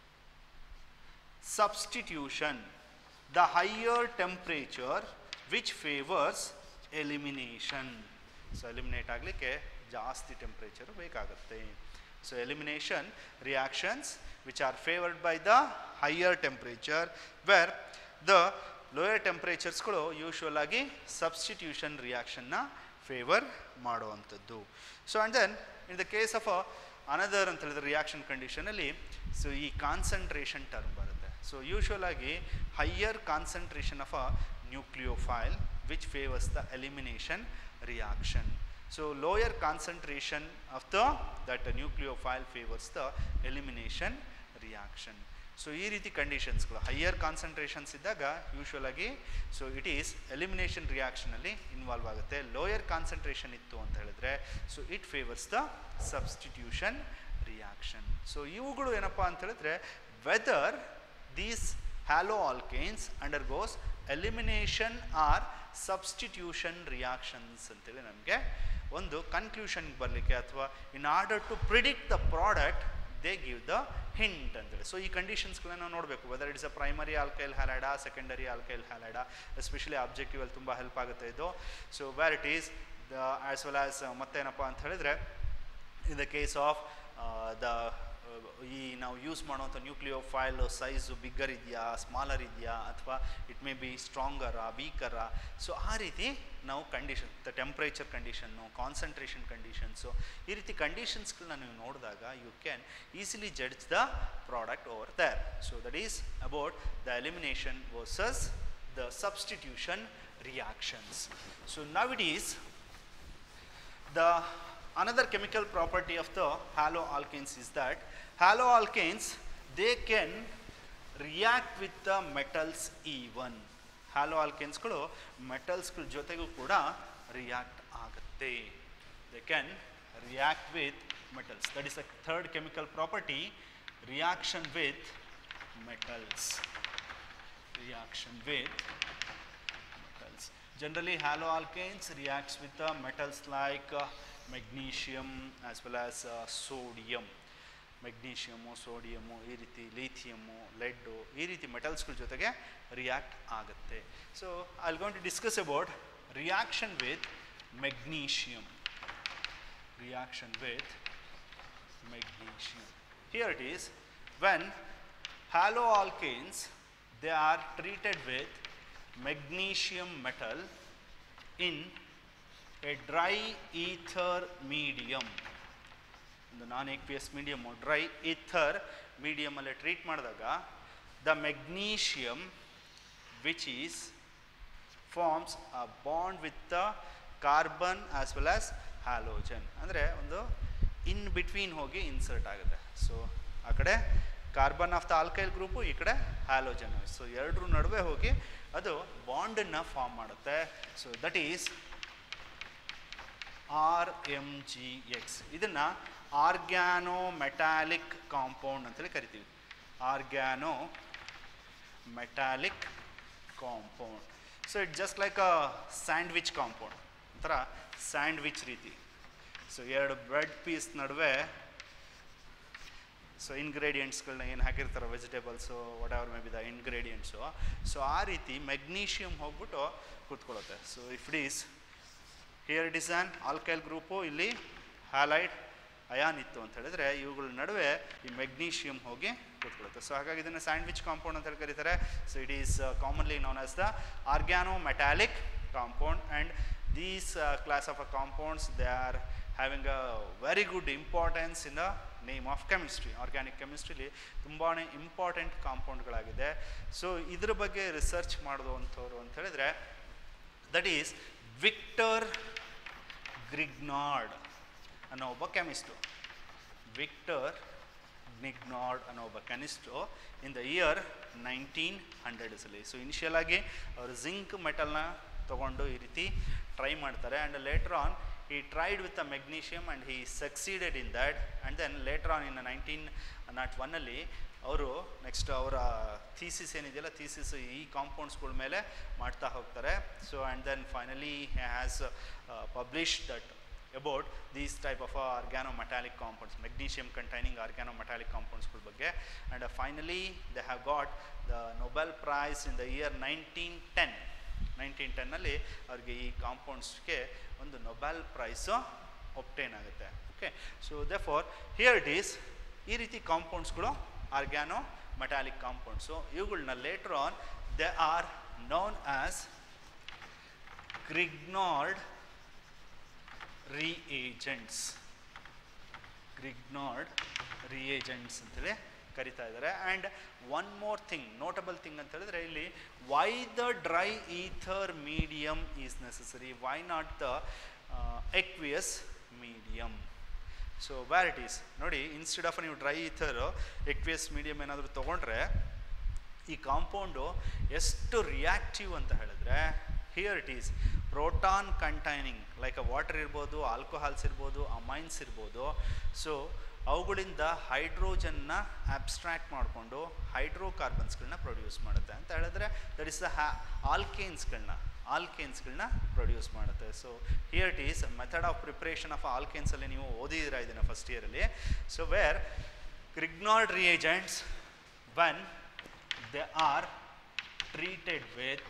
substitution the higher temperature which favors elimination so eliminate ಆಗಲಿಕ್ಕೆ ಜಾಸ್ತಿ ಟೆಂಪ್ರೇಚರ್ ಬೇಕಾಗುತ್ತೆ so elimination reactions which are favoured by the higher temperature where the lower ಟೆಂಪ್ರೇಚರ್ಸ್ಗಳು ಯೂಶ್ವಲ್ ಆಗಿ ಸಬ್ಸ್ಟಿಟ್ಯೂಷನ್ ರಿಯಾಕ್ಷನ್ನ ಫೇವರ್ ಮಾಡುವಂಥದ್ದು so and then in the case of another ಅಂತ ಹೇಳಿದ್ರೆ reaction ಕಂಡೀಷನಲ್ಲಿ ಸೊ ಈ ಕಾನ್ಸಂಟ್ರೇಷನ್ ಟರ್ಮ್ ಬರುತ್ತೆ ಸೊ ಯೂಶ್ವಲ್ ಆಗಿ higher concentration of a nucleophile which favours the elimination reaction so lower concentration of the that nucleophile favours the elimination reaction so ಈ ರೀತಿ ಕಂಡೀಷನ್ಸ್ಗಳು higher concentrations ಇದ್ದಾಗ ಯೂಶ್ವಲ್ ಆಗಿ so it is elimination ರಿಯಾಕ್ಷನಲ್ಲಿ involve ಆಗುತ್ತೆ lower concentration ಇತ್ತು ಅಂತ ಹೇಳಿದ್ರೆ so it favours the substitution reaction so ಇವುಗಳು ಏನಪ್ಪ ಅಂತ ಹೇಳಿದ್ರೆ whether these haloalkanes undergoes elimination or substitution reactions ಅಂತೇಳಿ ನಮಗೆ ಒಂದು ಕನ್ಕ್ಲೂಷನ್ಗೆ ಬರಲಿಕ್ಕೆ ಅಥವಾ in order to predict the product they give the hint ಅಂತೇಳಿ ಸೊ ಈ ಕಂಡೀಷನ್ಸ್ಗಳನ್ನ ನಾವು ನೋಡಬೇಕು whether it's a primary alkyl halide secondary alkyl halide especially ಆಬ್ಜೆಕ್ಟಿವಲ್ಲಿ ತುಂಬ ಹೆಲ್ಪ್ ಆಗುತ್ತೆ ಇದು so where it is the as well as ಮತ್ತೇನಪ್ಪ ಅಂತ ಹೇಳಿದ್ರೆ in the case of the ಈ ನಾವು ಯೂಸ್ ಮಾಡುವಂಥ ನ್ಯೂಕ್ಲಿಯೋ ಫೈಲ್ ಸೈಜು ಬಿಗ್ಗರ್ ಇದೆಯಾ ಸ್ಮಾಲರ್ ಇದೆಯಾ ಅಥವಾ ಇಟ್ ಮೇ ಬಿ ಸ್ಟ್ರಾಂಗರಾ ವೀಕರಾ ಸೊ ಆ ರೀತಿ ನಾವು ಕಂಡೀಷನ್ ದ ಟೆಂಪ್ರೇಚರ್ ಕಂಡೀಷನ್ನು ಕಾನ್ಸಂಟ್ರೇಷನ್ ಕಂಡೀಷನ್ಸು ಈ ರೀತಿ ಕಂಡೀಷನ್ಸ್ಗಳನ್ನ ನೀವು ನೋಡಿದಾಗ you can easily judge the product over there so that is about the elimination versus the substitution reactions so now it is the another chemical property of the haloalkanes is that haloalkanes they can react with the metals even haloalkanesಗಳು ಮೆಟಲ್ಸ್ಗಳ ಜೊತೆಗೂ ಕೂಡ react ಆಗುತ್ತೆ they can react with metals that is the third chemical property reaction with metals reaction with metals. Generally, haloalkanes reacts with the metals like uh, magnesium as well as uh, sodium. Magnesium sodium ಈ ರೀತಿ ಲೀಥಿಯಮ್ಮು lead ಈ ರೀತಿ ಮೆಟಲ್ಸ್ಗಳ ಜೊತೆಗೆ react ಆಗುತ್ತೆ so I gonna to discuss about reaction with magnesium reaction with magnesium. Here it is when haloalkanes they are treated with magnesium metal in a dry ether medium ಒಂದು non aqueous medium dry ether ಮೀಡಿಯಮಲ್ಲಿ treat ಮಾಡಿದಾಗ the magnesium which is forms a bond with the carbon as well as halogen ಅಂದರೆ ಒಂದು in between ಹೋಗಿ insert ಆಗುತ್ತೆ so ಆ ಕಡೆ carbon of the alkyl group ಈ ಕಡೆ ಹ್ಯಾಲೋಜನ್ ಸೊ ಎರಡರ ನಡುವೆ ಹೋಗಿ ಅದು ಬಾಂಡನ್ನು ಫಾರ್ಮ್ ಮಾಡುತ್ತೆ so that is R M G X ಇದನ್ನು ಆರ್ಗ್ಯಾನೋ ಮೆಟಾಲಿಕ್ ಕಾಂಪೌಂಡ್ ಅಂತೇಳಿ ಕರಿತೀವಿ organometallic compound so it just like a sandwich compound ಒಂಥರ ಸ್ಯಾಂಡ್ವಿಚ್ ರೀತಿ ಸೊ ಎರಡು ಬ್ರೆಡ್ ಪೀಸ್ ನಡುವೆ ಸೊ ಇಂಗ್ರೀಡಿಯೆಂಟ್ಸ್ಗಳನ್ನ ಏನು ಹಾಕಿರ್ತಾರೆ vegetables whatever may be the ingredients so ಆ ರೀತಿ ಮೆಗ್ನೀಷಿಯಮ್ ಹೋಗ್ಬಿಟ್ಟು ಕೂತ್ಕೊಳ್ಳುತ್ತೆ so if it is here it is on alkyl group ಇಲ್ಲಿ ಹ್ಯಾಲೈಡ್ ಅಯಾನ್ ಇತ್ತು ಅಂತ ಹೇಳಿದ್ರೆ ಇವುಗಳ ನಡುವೆ ಈ ಮೆಗ್ನೀಷಿಯಂ ಹೋಗಿ ಕೂತ್ಕೊಳ್ಳುತ್ತೆ ಸೊ ಹಾಗಾಗಿ ಇದನ್ನು ಸ್ಯಾಂಡ್ವಿಚ್ ಕಾಂಪೌಂಡ್ ಅಂತ ಹೇಳಿ ಕರೀತಾರೆ so it is commonly known as the organometallic compound and these uh, class of uh, compounds they are having a very good importance in the name of chemistry organic ಕೆಮಿಸ್ಟ್ರಿಲಿ ತುಂಬಾ important ಕಾಂಪೌಂಡ್ಗಳಾಗಿದೆ so ಇದ್ರ ಬಗ್ಗೆ research ಮಾಡೋದು ಅಂಥವ್ರು ಅಂತ ಹೇಳಿದ್ರೆ that is Victor Grignard ಅನ್ನೋ ಒಬ್ಬ ಕೆಮಿಸ್ಟು ವಿಕ್ಟರ್ ಗ್ನಿಗ್ನಾರ್ಡ್ ಅನ್ನೋ ಒಬ್ಬ chemist in the year nineteen ಹಂಡ್ರೆಡ್ಸಲ್ಲಿ ಸೊ ಇನಿಷಿಯಲ್ ಆಗಿ ಅವರು ಜಿಂಕ್ ಮೆಟಲ್ನ ತೊಗೊಂಡು ಈ ರೀತಿ ಟ್ರೈ ಮಾಡ್ತಾರೆ ಆ್ಯಂಡ್ ಲೇಟರ್ ಆನ್ ಈ tried with a magnesium and he succeeded in that and then later on in nineteen nought ಒನ್ನಲ್ಲಿ ಅವರು ನೆಕ್ಸ್ಟ್ ಅವರ ಥೀಸಿಸ್ ಏನಿದೆಯಲ್ಲ ಥೀಸಿಸ್ ಈ ಕಾಂಪೌಂಡ್ಸ್ಗಳ ಮೇಲೆ ಮಾಡ್ತಾ ಹೋಗ್ತಾರೆ so and then finally has publish that about these type of uh, organometallic compounds magnesium containing organometallic compounds ಗಳ ಬಗ್ಗೆ and uh, finally they have got the nobel prize in the year 1910 nineteen ಟೆನ್ನಲ್ಲಿ ಅವ್ರಿಗೆ ಈ ಕಾಂಪೌಂಡ್ಸ್ಗೆ ಒಂದು Nobel prize obtain ಆಗುತ್ತೆ okay so therefore here it is ಈ ರೀತಿ ಕಾಂಪೌಂಡ್ಸ್ಗಳು ಆರ್ಗ್ಯಾನೋ ಮೆಟಾಲಿಕ್ ಕಾಂಪೌಂಡ್ಸು ಇವುಗಳನ್ನ later on they are known as Grignard reagents Grignard reagents ಅಂತೇಳಿ ಕರಿತಾ ಇದ್ದಾರೆ and one more thing notable thing ಅಂತ ಹೇಳಿದ್ರೆ ಇಲ್ಲಿ why the dry ether medium is necessary why not the aqueous medium so where it is ನೋಡಿ instead of ನೀವು dry ether aqueous medium ಏನಾದರೂ ತೊಗೊಂಡ್ರೆ ಈ ಕಾಂಪೌಂಡು ಎಷ್ಟು ರಿಯಾಕ್ಟಿವ್ ಅಂತ ಹೇಳಿದ್ರೆ here it is proton containing like a water ಇರ್ಬೋದು alcohols ಇರ್ಬೋದು ಅಮೈನ್ಸ್ ಇರ್ಬೋದು ಸೊ ಅವುಗಳಿಂದ ಹೈಡ್ರೋಜನ್ನ ಅಬ್ಸ್ಟ್ರಾಕ್ಟ್ ಮಾಡಿಕೊಂಡು ಹೈಡ್ರೋಕಾರ್ಬನ್ಸ್ಗಳನ್ನ ಪ್ರೊಡ್ಯೂಸ್ ಮಾಡುತ್ತೆ ಅಂತ ಹೇಳಿದ್ರೆ ದಟ್ ಇಸ್ ದ ಹ್ಯಾ ಆಲ್ಕೇನ್ಸ್ಗಳನ್ನ ಆಲ್ಕೇನ್ಸ್ಗಳನ್ನ ಪ್ರೊಡ್ಯೂಸ್ ಮಾಡುತ್ತೆ so here it is method of preparation of ಆಲ್ಕೇನ್ಸಲ್ಲಿ ನೀವು ಓದಿದ್ದೀರಾ ಇದನ್ನು ಫಸ್ಟ್ ಇಯರಲ್ಲಿ so where Grignard reagents when they are treated with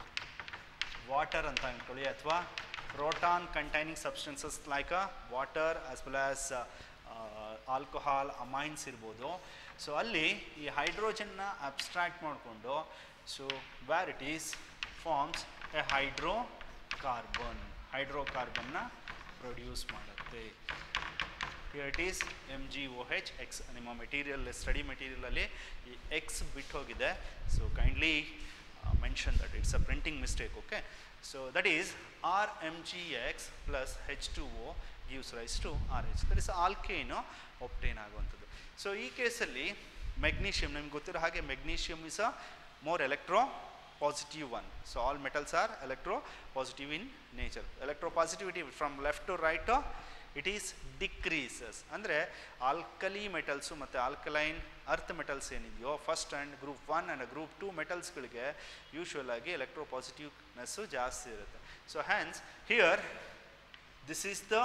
water ಅಂತ ಅಂದ್ಕೊಳ್ಳಿ ಅಥವಾ proton containing substances like water as well as alcohol amines ಇರ್ಬೋದು ಸೊ ಅಲ್ಲಿ ಈ ಹೈಡ್ರೋಜನ್ನ ಅಬ್ಸ್ಟ್ರಾಕ್ಟ್ ಮಾಡಿಕೊಂಡು so where it is forms a hydrocarbon ಹೈಡ್ರೋ ಕಾರ್ಬನ್ನ ಪ್ರೊಡ್ಯೂಸ್ ಮಾಡುತ್ತೆ it is M G O H X ನಿಮ್ಮ ಮೆಟೀರಿಯಲ್ ಸ್ಟಡಿ ಮೆಟೀರಿಯಲಲ್ಲಿ ಈ ಎಕ್ಸ್ ಬಿಟ್ಟು ಹೋಗಿದೆ so kindly mention that it's a printing mistake okay so that is R M G X plus H two O gives rise to R H that is alkane obtain ಆಗುವಂಥದ್ದು so ಈ ಕೇಸಲ್ಲಿ magnesium ನಿಮ್ಗೆ ಗೊತ್ತಿರೋ ಹಾಗೆ magnesium is a more electropositive positive one. So all metals are electro positive in nature. Electropositivity from left to right it is decreases. ಅಂದರೆ alkali metals ಮತ್ತು alkaline earth metals ಏನಿದೆಯೋ first and group one and group two ಮೆಟಲ್ಸ್ಗಳಿಗೆ usual ಆಗಿ electropositiveness ಜಾಸ್ತಿ ಇರುತ್ತೆ so hence here this is the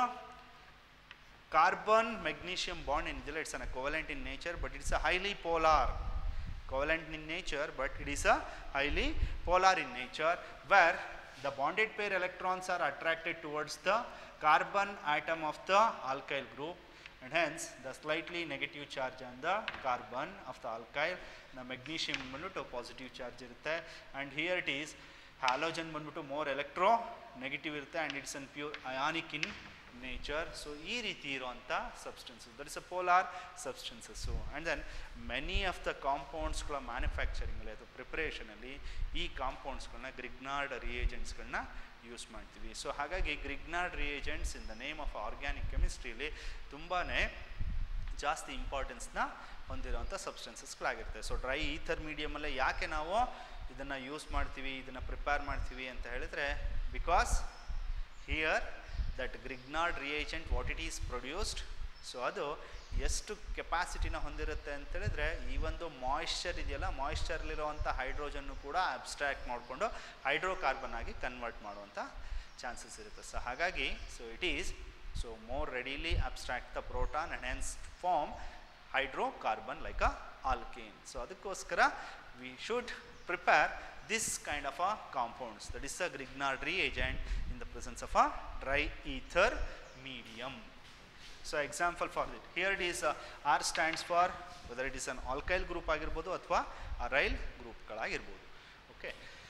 carbon magnesium bond in it's an equivalent in nature but it's a highly polar covalent in nature but it is a highly polar in nature where the bonded pair electrons are attracted towards the carbon atom of the alkyl group and hence the slightly negative charge on the carbon of the alkyl the magnesium ಬಂದ್ಬಿಟ್ಟು positive charge ಇರುತ್ತೆ and here it is halogen ಬಂದ್ಬಿಟ್ಟು more electro negative ಇರುತ್ತೆ and it's an pure ionic in nature so ಈ ರೀತಿ ಇರುವಂಥ substances that is a polar substances and then many of the ಕಾಂಪೌಂಡ್ಸ್ಗಳ ಮ್ಯಾನುಫ್ಯಾಕ್ಚರಿಂಗಲ್ಲಿ ಅಥವಾ ಪ್ರಿಪ್ರೇಷನಲ್ಲಿ ಈ ಕಾಂಪೌಂಡ್ಸ್ಗಳನ್ನ ಗ್ರಿಗ್ನಾರ್ಡ್ ರಿಯೇಜೆಂಟ್ಸ್ಗಳನ್ನ ಯೂಸ್ ಮಾಡ್ತೀವಿ ಸೊ ಹಾಗಾಗಿ Grignard reagents in the name of organic ಕೆಮಿಸ್ಟ್ರಿಲಿ ತುಂಬಾ ಜಾಸ್ತಿ ಇಂಪಾರ್ಟೆನ್ಸ್ನ ಹೊಂದಿರುವಂಥ ಸಬ್ಸ್ಟೆನ್ಸಸ್ಗಳಾಗಿರುತ್ತೆ ಸೊ ಡ್ರೈ ಈಥರ್ ಮೀಡಿಯಮಲ್ಲೇ ಯಾಕೆ ನಾವು ಇದನ್ನು ಯೂಸ್ ಮಾಡ್ತೀವಿ ಇದನ್ನು ಪ್ರಿಪೇರ್ ಮಾಡ್ತೀವಿ ಅಂತ ಹೇಳಿದ್ರೆ because here that Grignard reagent what it is produced so ಅದು ಎಷ್ಟು ಕೆಪಾಸಿಟಿನ ಹೊಂದಿರುತ್ತೆ ಅಂತ ಹೇಳಿದ್ರೆ ಈ ಒಂದು ಮಾಯಿಶ್ಚರ್ ಇದೆಯಲ್ಲ ಮಾಯಿಶ್ಚರ್ಲಿರುವಂಥ ಹೈಡ್ರೋಜನ್ನು ಕೂಡ ಅಬ್ಸ್ಟ್ರಾಕ್ಟ್ ಮಾಡಿಕೊಂಡು ಹೈಡ್ರೋಕಾರ್ಬನ್ ಆಗಿ ಕನ್ವರ್ಟ್ ಮಾಡುವಂಥ ಚಾನ್ಸಸ್ ಇರುತ್ತೆ ಸೊ ಹಾಗಾಗಿ so it is so more readily abstract the proton and hence form hydrocarbon like a alkane so ಅದಕ್ಕೋಸ್ಕರ we should prepare this kind of a compounds that is a Grignard reagent in the presence of a dry ether medium. So example for this here it is R stands for whether it is an alkyl group ಆಗಿರ್ಬೋದು ಅಥವಾ ಅರೈಲ್ ಗ್ರೂಪ್ಗಳಾಗಿರ್ಬೋದು okay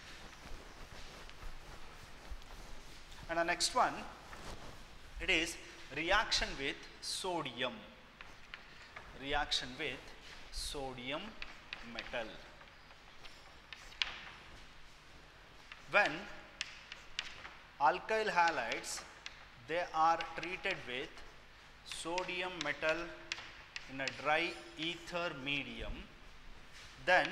And the next one, it is reaction with sodium. Reaction with sodium metal. When alkyl halides, they are treated with sodium metal in a dry ether medium, then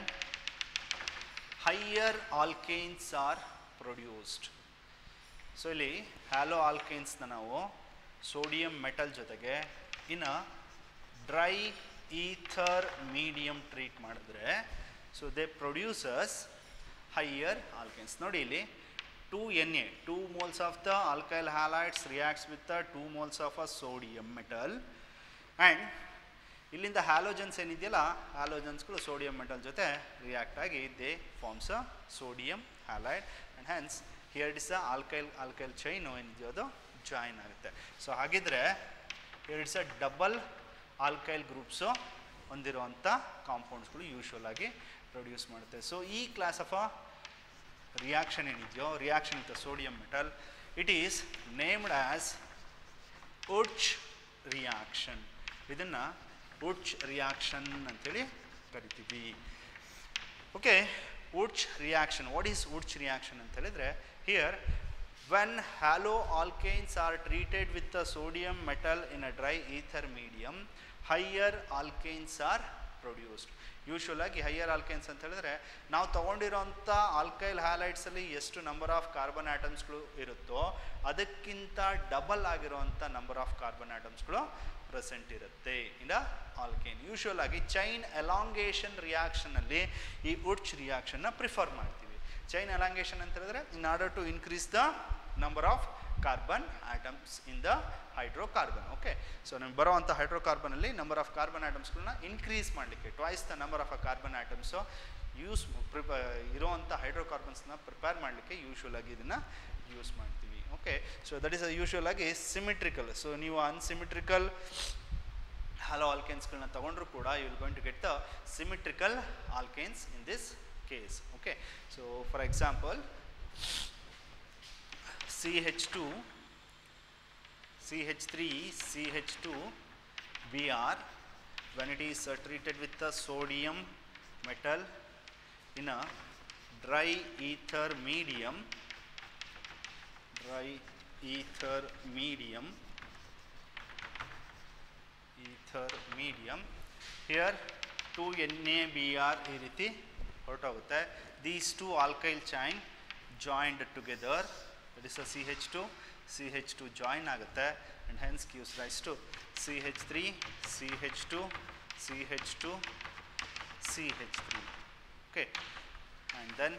higher alkanes are produced. So ಇಲ್ಲಿ halo ಆಲ್ಕೈನ್ಸ್ನ ನಾವು sodium metal ಜೊತೆಗೆ ಇನ್ನು dry ether medium treat ಮಾಡಿದ್ರೆ so they produces higher alkanes ನೋಡಿ ಇಲ್ಲಿ two N A two moles of the alkyl halides reacts with the two moles of a sodium metal and ಇಲ್ಲಿಂದ halogens ಏನಿದೆಯಲ್ಲ ಹ್ಯಾಲೋಜನ್ಸ್ಗಳು sodium metal ಜೊತೆ react ಆಗಿ they forms a sodium halide and hence here it's a alkyl alkyl chain ಏನಿದೆಯೋ ಅದು join ಆಗುತ್ತೆ so ಹಾಗಿದ್ರೆ here it's a double alkyl groups ಹೊಂದಿರುವಂಥ ಕಾಂಪೌಂಡ್ಸ್ಗಳು ಯೂಶ್ವಲ್ ಆಗಿ ಪ್ರೊಡ್ಯೂಸ್ ಮಾಡುತ್ತೆ ಸೊ ಈ ಕ್ಲಾಸ್ ಆಫ್ ಅ ರಿಯಾಕ್ಷನ್ ಏನಿದೆಯೋ reaction with sodium metal it is named as Wurtz reaction ಇದನ್ನು ಉಡ್ಚ್ ರಿಯಾಕ್ಷನ್ ಅಂತೇಳಿ ಕರಿತೀವಿ okay Wurtz reaction what is Wurtz reaction ಅಂತ ಹೇಳಿದ್ರೆ here when halo alkanes are treated with the sodium metal in a dry ether medium higher alkanes are produced usual ಆಗಿ higher alkanes ಅಂತ ಹೇಳಿದ್ರೆ ನಾವು ತೊಗೊಂಡಿರೋಂಥ alkyl ಹ್ಯಾಲೈಟ್ಸಲ್ಲಿ ಎಷ್ಟು number of carbon ಆಟಮ್ಸ್ಗಳು ಇರುತ್ತೋ ಅದಕ್ಕಿಂತ double ಆಗಿರುವಂಥ ನಂಬರ್ ಆಫ್ ಕಾರ್ಬನ್ ಆಟಮ್ಸ್ಗಳು ಪ್ರೆಸೆಂಟ್ ಇರುತ್ತೆ ಇನ್ ಆಲ್ಕೇನ್ ಯೂಶ್ವಲ್ ಆಗಿ ಚೈನ್ ಎಲಾಂಗೇಷನ್ ರಿಯಾಕ್ಷನಲ್ಲಿ ಈ ಉಡ್ಚ್ ರಿಯಾಕ್ಷನ್ನ ಪ್ರಿಫರ್ ಮಾಡ್ತೀವಿ ಚೈನ್ ಎಲಾಂಗೇಷನ್ ಅಂತ ಹೇಳಿದ್ರೆ in order to increase the number of carbon atoms in the hydrocarbon okay so ನಮ್ಗೆ ಬರೋವಂಥ ಹೈಡ್ರೋಕಾರ್ಬನಲ್ಲಿ ನಂಬರ್ ಆಫ್ ಕಾರ್ಬನ್ ಆಟಮ್ಸ್ಗಳನ್ನ ಇನ್ಕ್ರೀಸ್ ಮಾಡಲಿಕ್ಕೆ twice the number of a carbon atoms use ಪ್ರಿಪ ಇರುವಂಥ ಹೈಡ್ರೋಕಾರ್ಬನ್ಸ್ನ ಪ್ರಿಪೇರ್ ಮಾಡಲಿಕ್ಕೆ ಯೂಶ್ವಲ್ ಆಗಿ ಇದನ್ನು ಯೂಸ್ ಮಾಡ್ತೀವಿ okay so that is usual ಆಗಿ ಸಿಮಿಟ್ರಿಕಲ್ ಸೊ ನೀವು ಅನ್ಸಿಮಿಟ್ರಿಕಲ್ ಹಲೋ ಆಲ್ಕೇನ್ಸ್ಗಳನ್ನ ತಗೊಂಡ್ರು ಕೂಡ you will going to get the symmetrical alkanes in this case okay so for example CH2, CH3, CH2, Br when it is uh, treated with the sodium metal in a dry ether medium, dry ether medium, ether medium. Here 2NaBr ಈ ರೀತಿ ಹೊರಟೋಗುತ್ತೆ these two alkyl chain joined together that is a CH2, CH2 join ಆಗುತ್ತೆ and hence gives rise to CH3, CH2, CH2, CH3. Okay, and then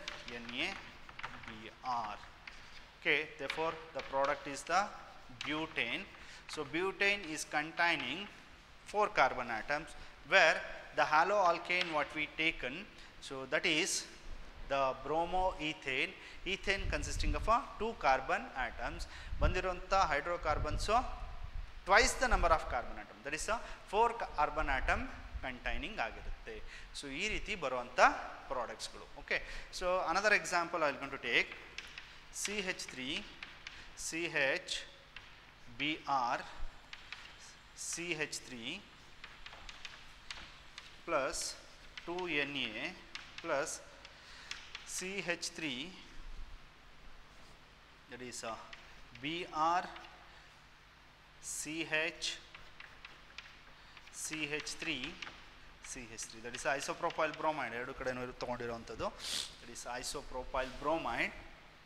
NaBr. Okay, therefore the product is the butane. So butane is containing four carbon atoms where the haloalkane what we taken, so that is the bromoethane ethane consisting of a two carbon atoms ಬಂದಿರುವಂಥ hydrocarbons twice the number of carbon atom that is a four carbon atom containing ಆಗಿರುತ್ತೆ so ಈ ರೀತಿ ಬರುವಂಥ ಪ್ರಾಡಕ್ಟ್ಸ್ಗಳು okay so another example I gonna to take C H three C H B R C H three plus two N A plus CH3 that is uh, Br CH CH3 CH3 that is isopropyl bromide ಎರಡು ಕಡೆನೂ ತೊಗೊಂಡಿರೋವಂಥದ್ದು that is isopropyl bromide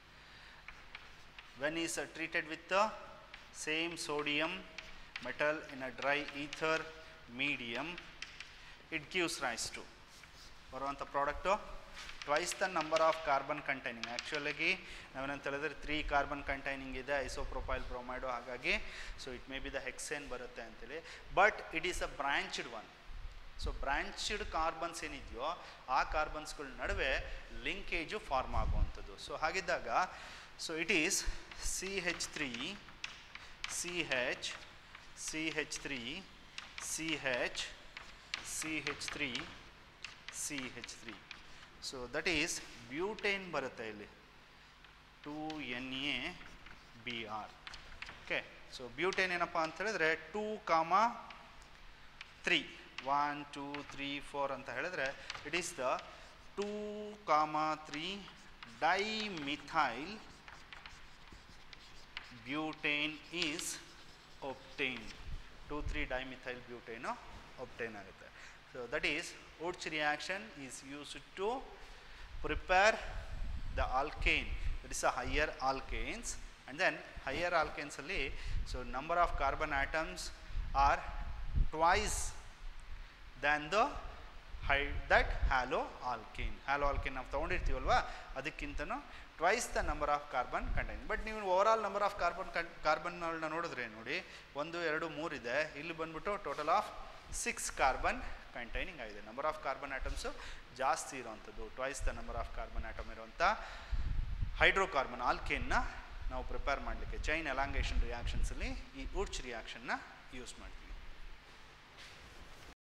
when is uh, treated with the same sodium metal in a dry ether medium it gives rise to ಬರುವಂಥ product twice the number of carbon containing ಆ್ಯಕ್ಚುಲಾಗಿ ನಾವೇನಂತ ಹೇಳಿದ್ರೆ three carbon containing ಇದೆ isopropyl bromide ಹಾಗಾಗಿ so it may be the hexane ಬರುತ್ತೆ ಅಂತೇಳಿ but it is a branched one so branched carbons ಏನಿದೆಯೋ ಆ ಕಾರ್ಬನ್ಸ್ಗಳ ನಡುವೆ ಲಿಂಕೇಜು ಫಾರ್ಮ್ ಆಗುವಂಥದ್ದು ಸೊ ಹಾಗಿದ್ದಾಗ so it is C H three C H C H three C H C H three C H three so that is butane ಬರುತ್ತೆ ಇಲ್ಲಿ two N A B R okay so butane ಏನಪ್ಪ ಅಂತ ಹೇಳಿದ್ರೆ two comma three one two three four ಅಂತ ಹೇಳಿದ್ರೆ it is the two comma three dimethyl butane is obtain two three dimethyl butane obtain ಆಗುತ್ತೆ so that is Woods reaction is used to prepare the alkane that is a higher alkanes and then higher alkanes ಅಲ್ಲಿ so number of carbon atoms are twice than the high that halo alkane halo alkane ನಾವು ತೊಗೊಂಡಿರ್ತೀವಲ್ವಾ ಅದಕ್ಕಿಂತನೂ twice the number of carbon contain but ನೀವು over all number of carbon ಕನ್ ಕಾರ್ಬನ್ಗಳನ್ನ ನೋಡಿದ್ರೆ ನೋಡಿ ಒಂದು ಎರಡು ಮೂರು ಇದೆ ಇಲ್ಲಿ ಬಂದ್ಬಿಟ್ಟು total of six carbon containing ಆಗಿದೆ ನಂಬರ್ ಆಫ್ ಕಾರ್ಬನ್ ಆಟಮ್ಸು ಜಾಸ್ತಿ ಇರೋವಂಥದ್ದು twice the number of carbon atom ಇರುವಂಥ ಹೈಡ್ರೋಕಾರ್ಬನ್ ಆಲ್ಕೇನ್ನ ನಾವು ಪ್ರಿಪೇರ್ ಮಾಡಲಿಕ್ಕೆ ಚೈನ್ ಎಲಾಂಗೇಷನ್ ರಿಯಾಕ್ಷನ್ಸಲ್ಲಿ ಈ ಊಡ್ಚ್ ರಿಯಾಕ್ಷನ್ನ ಯೂಸ್ ಮಾಡ್ತೀವಿ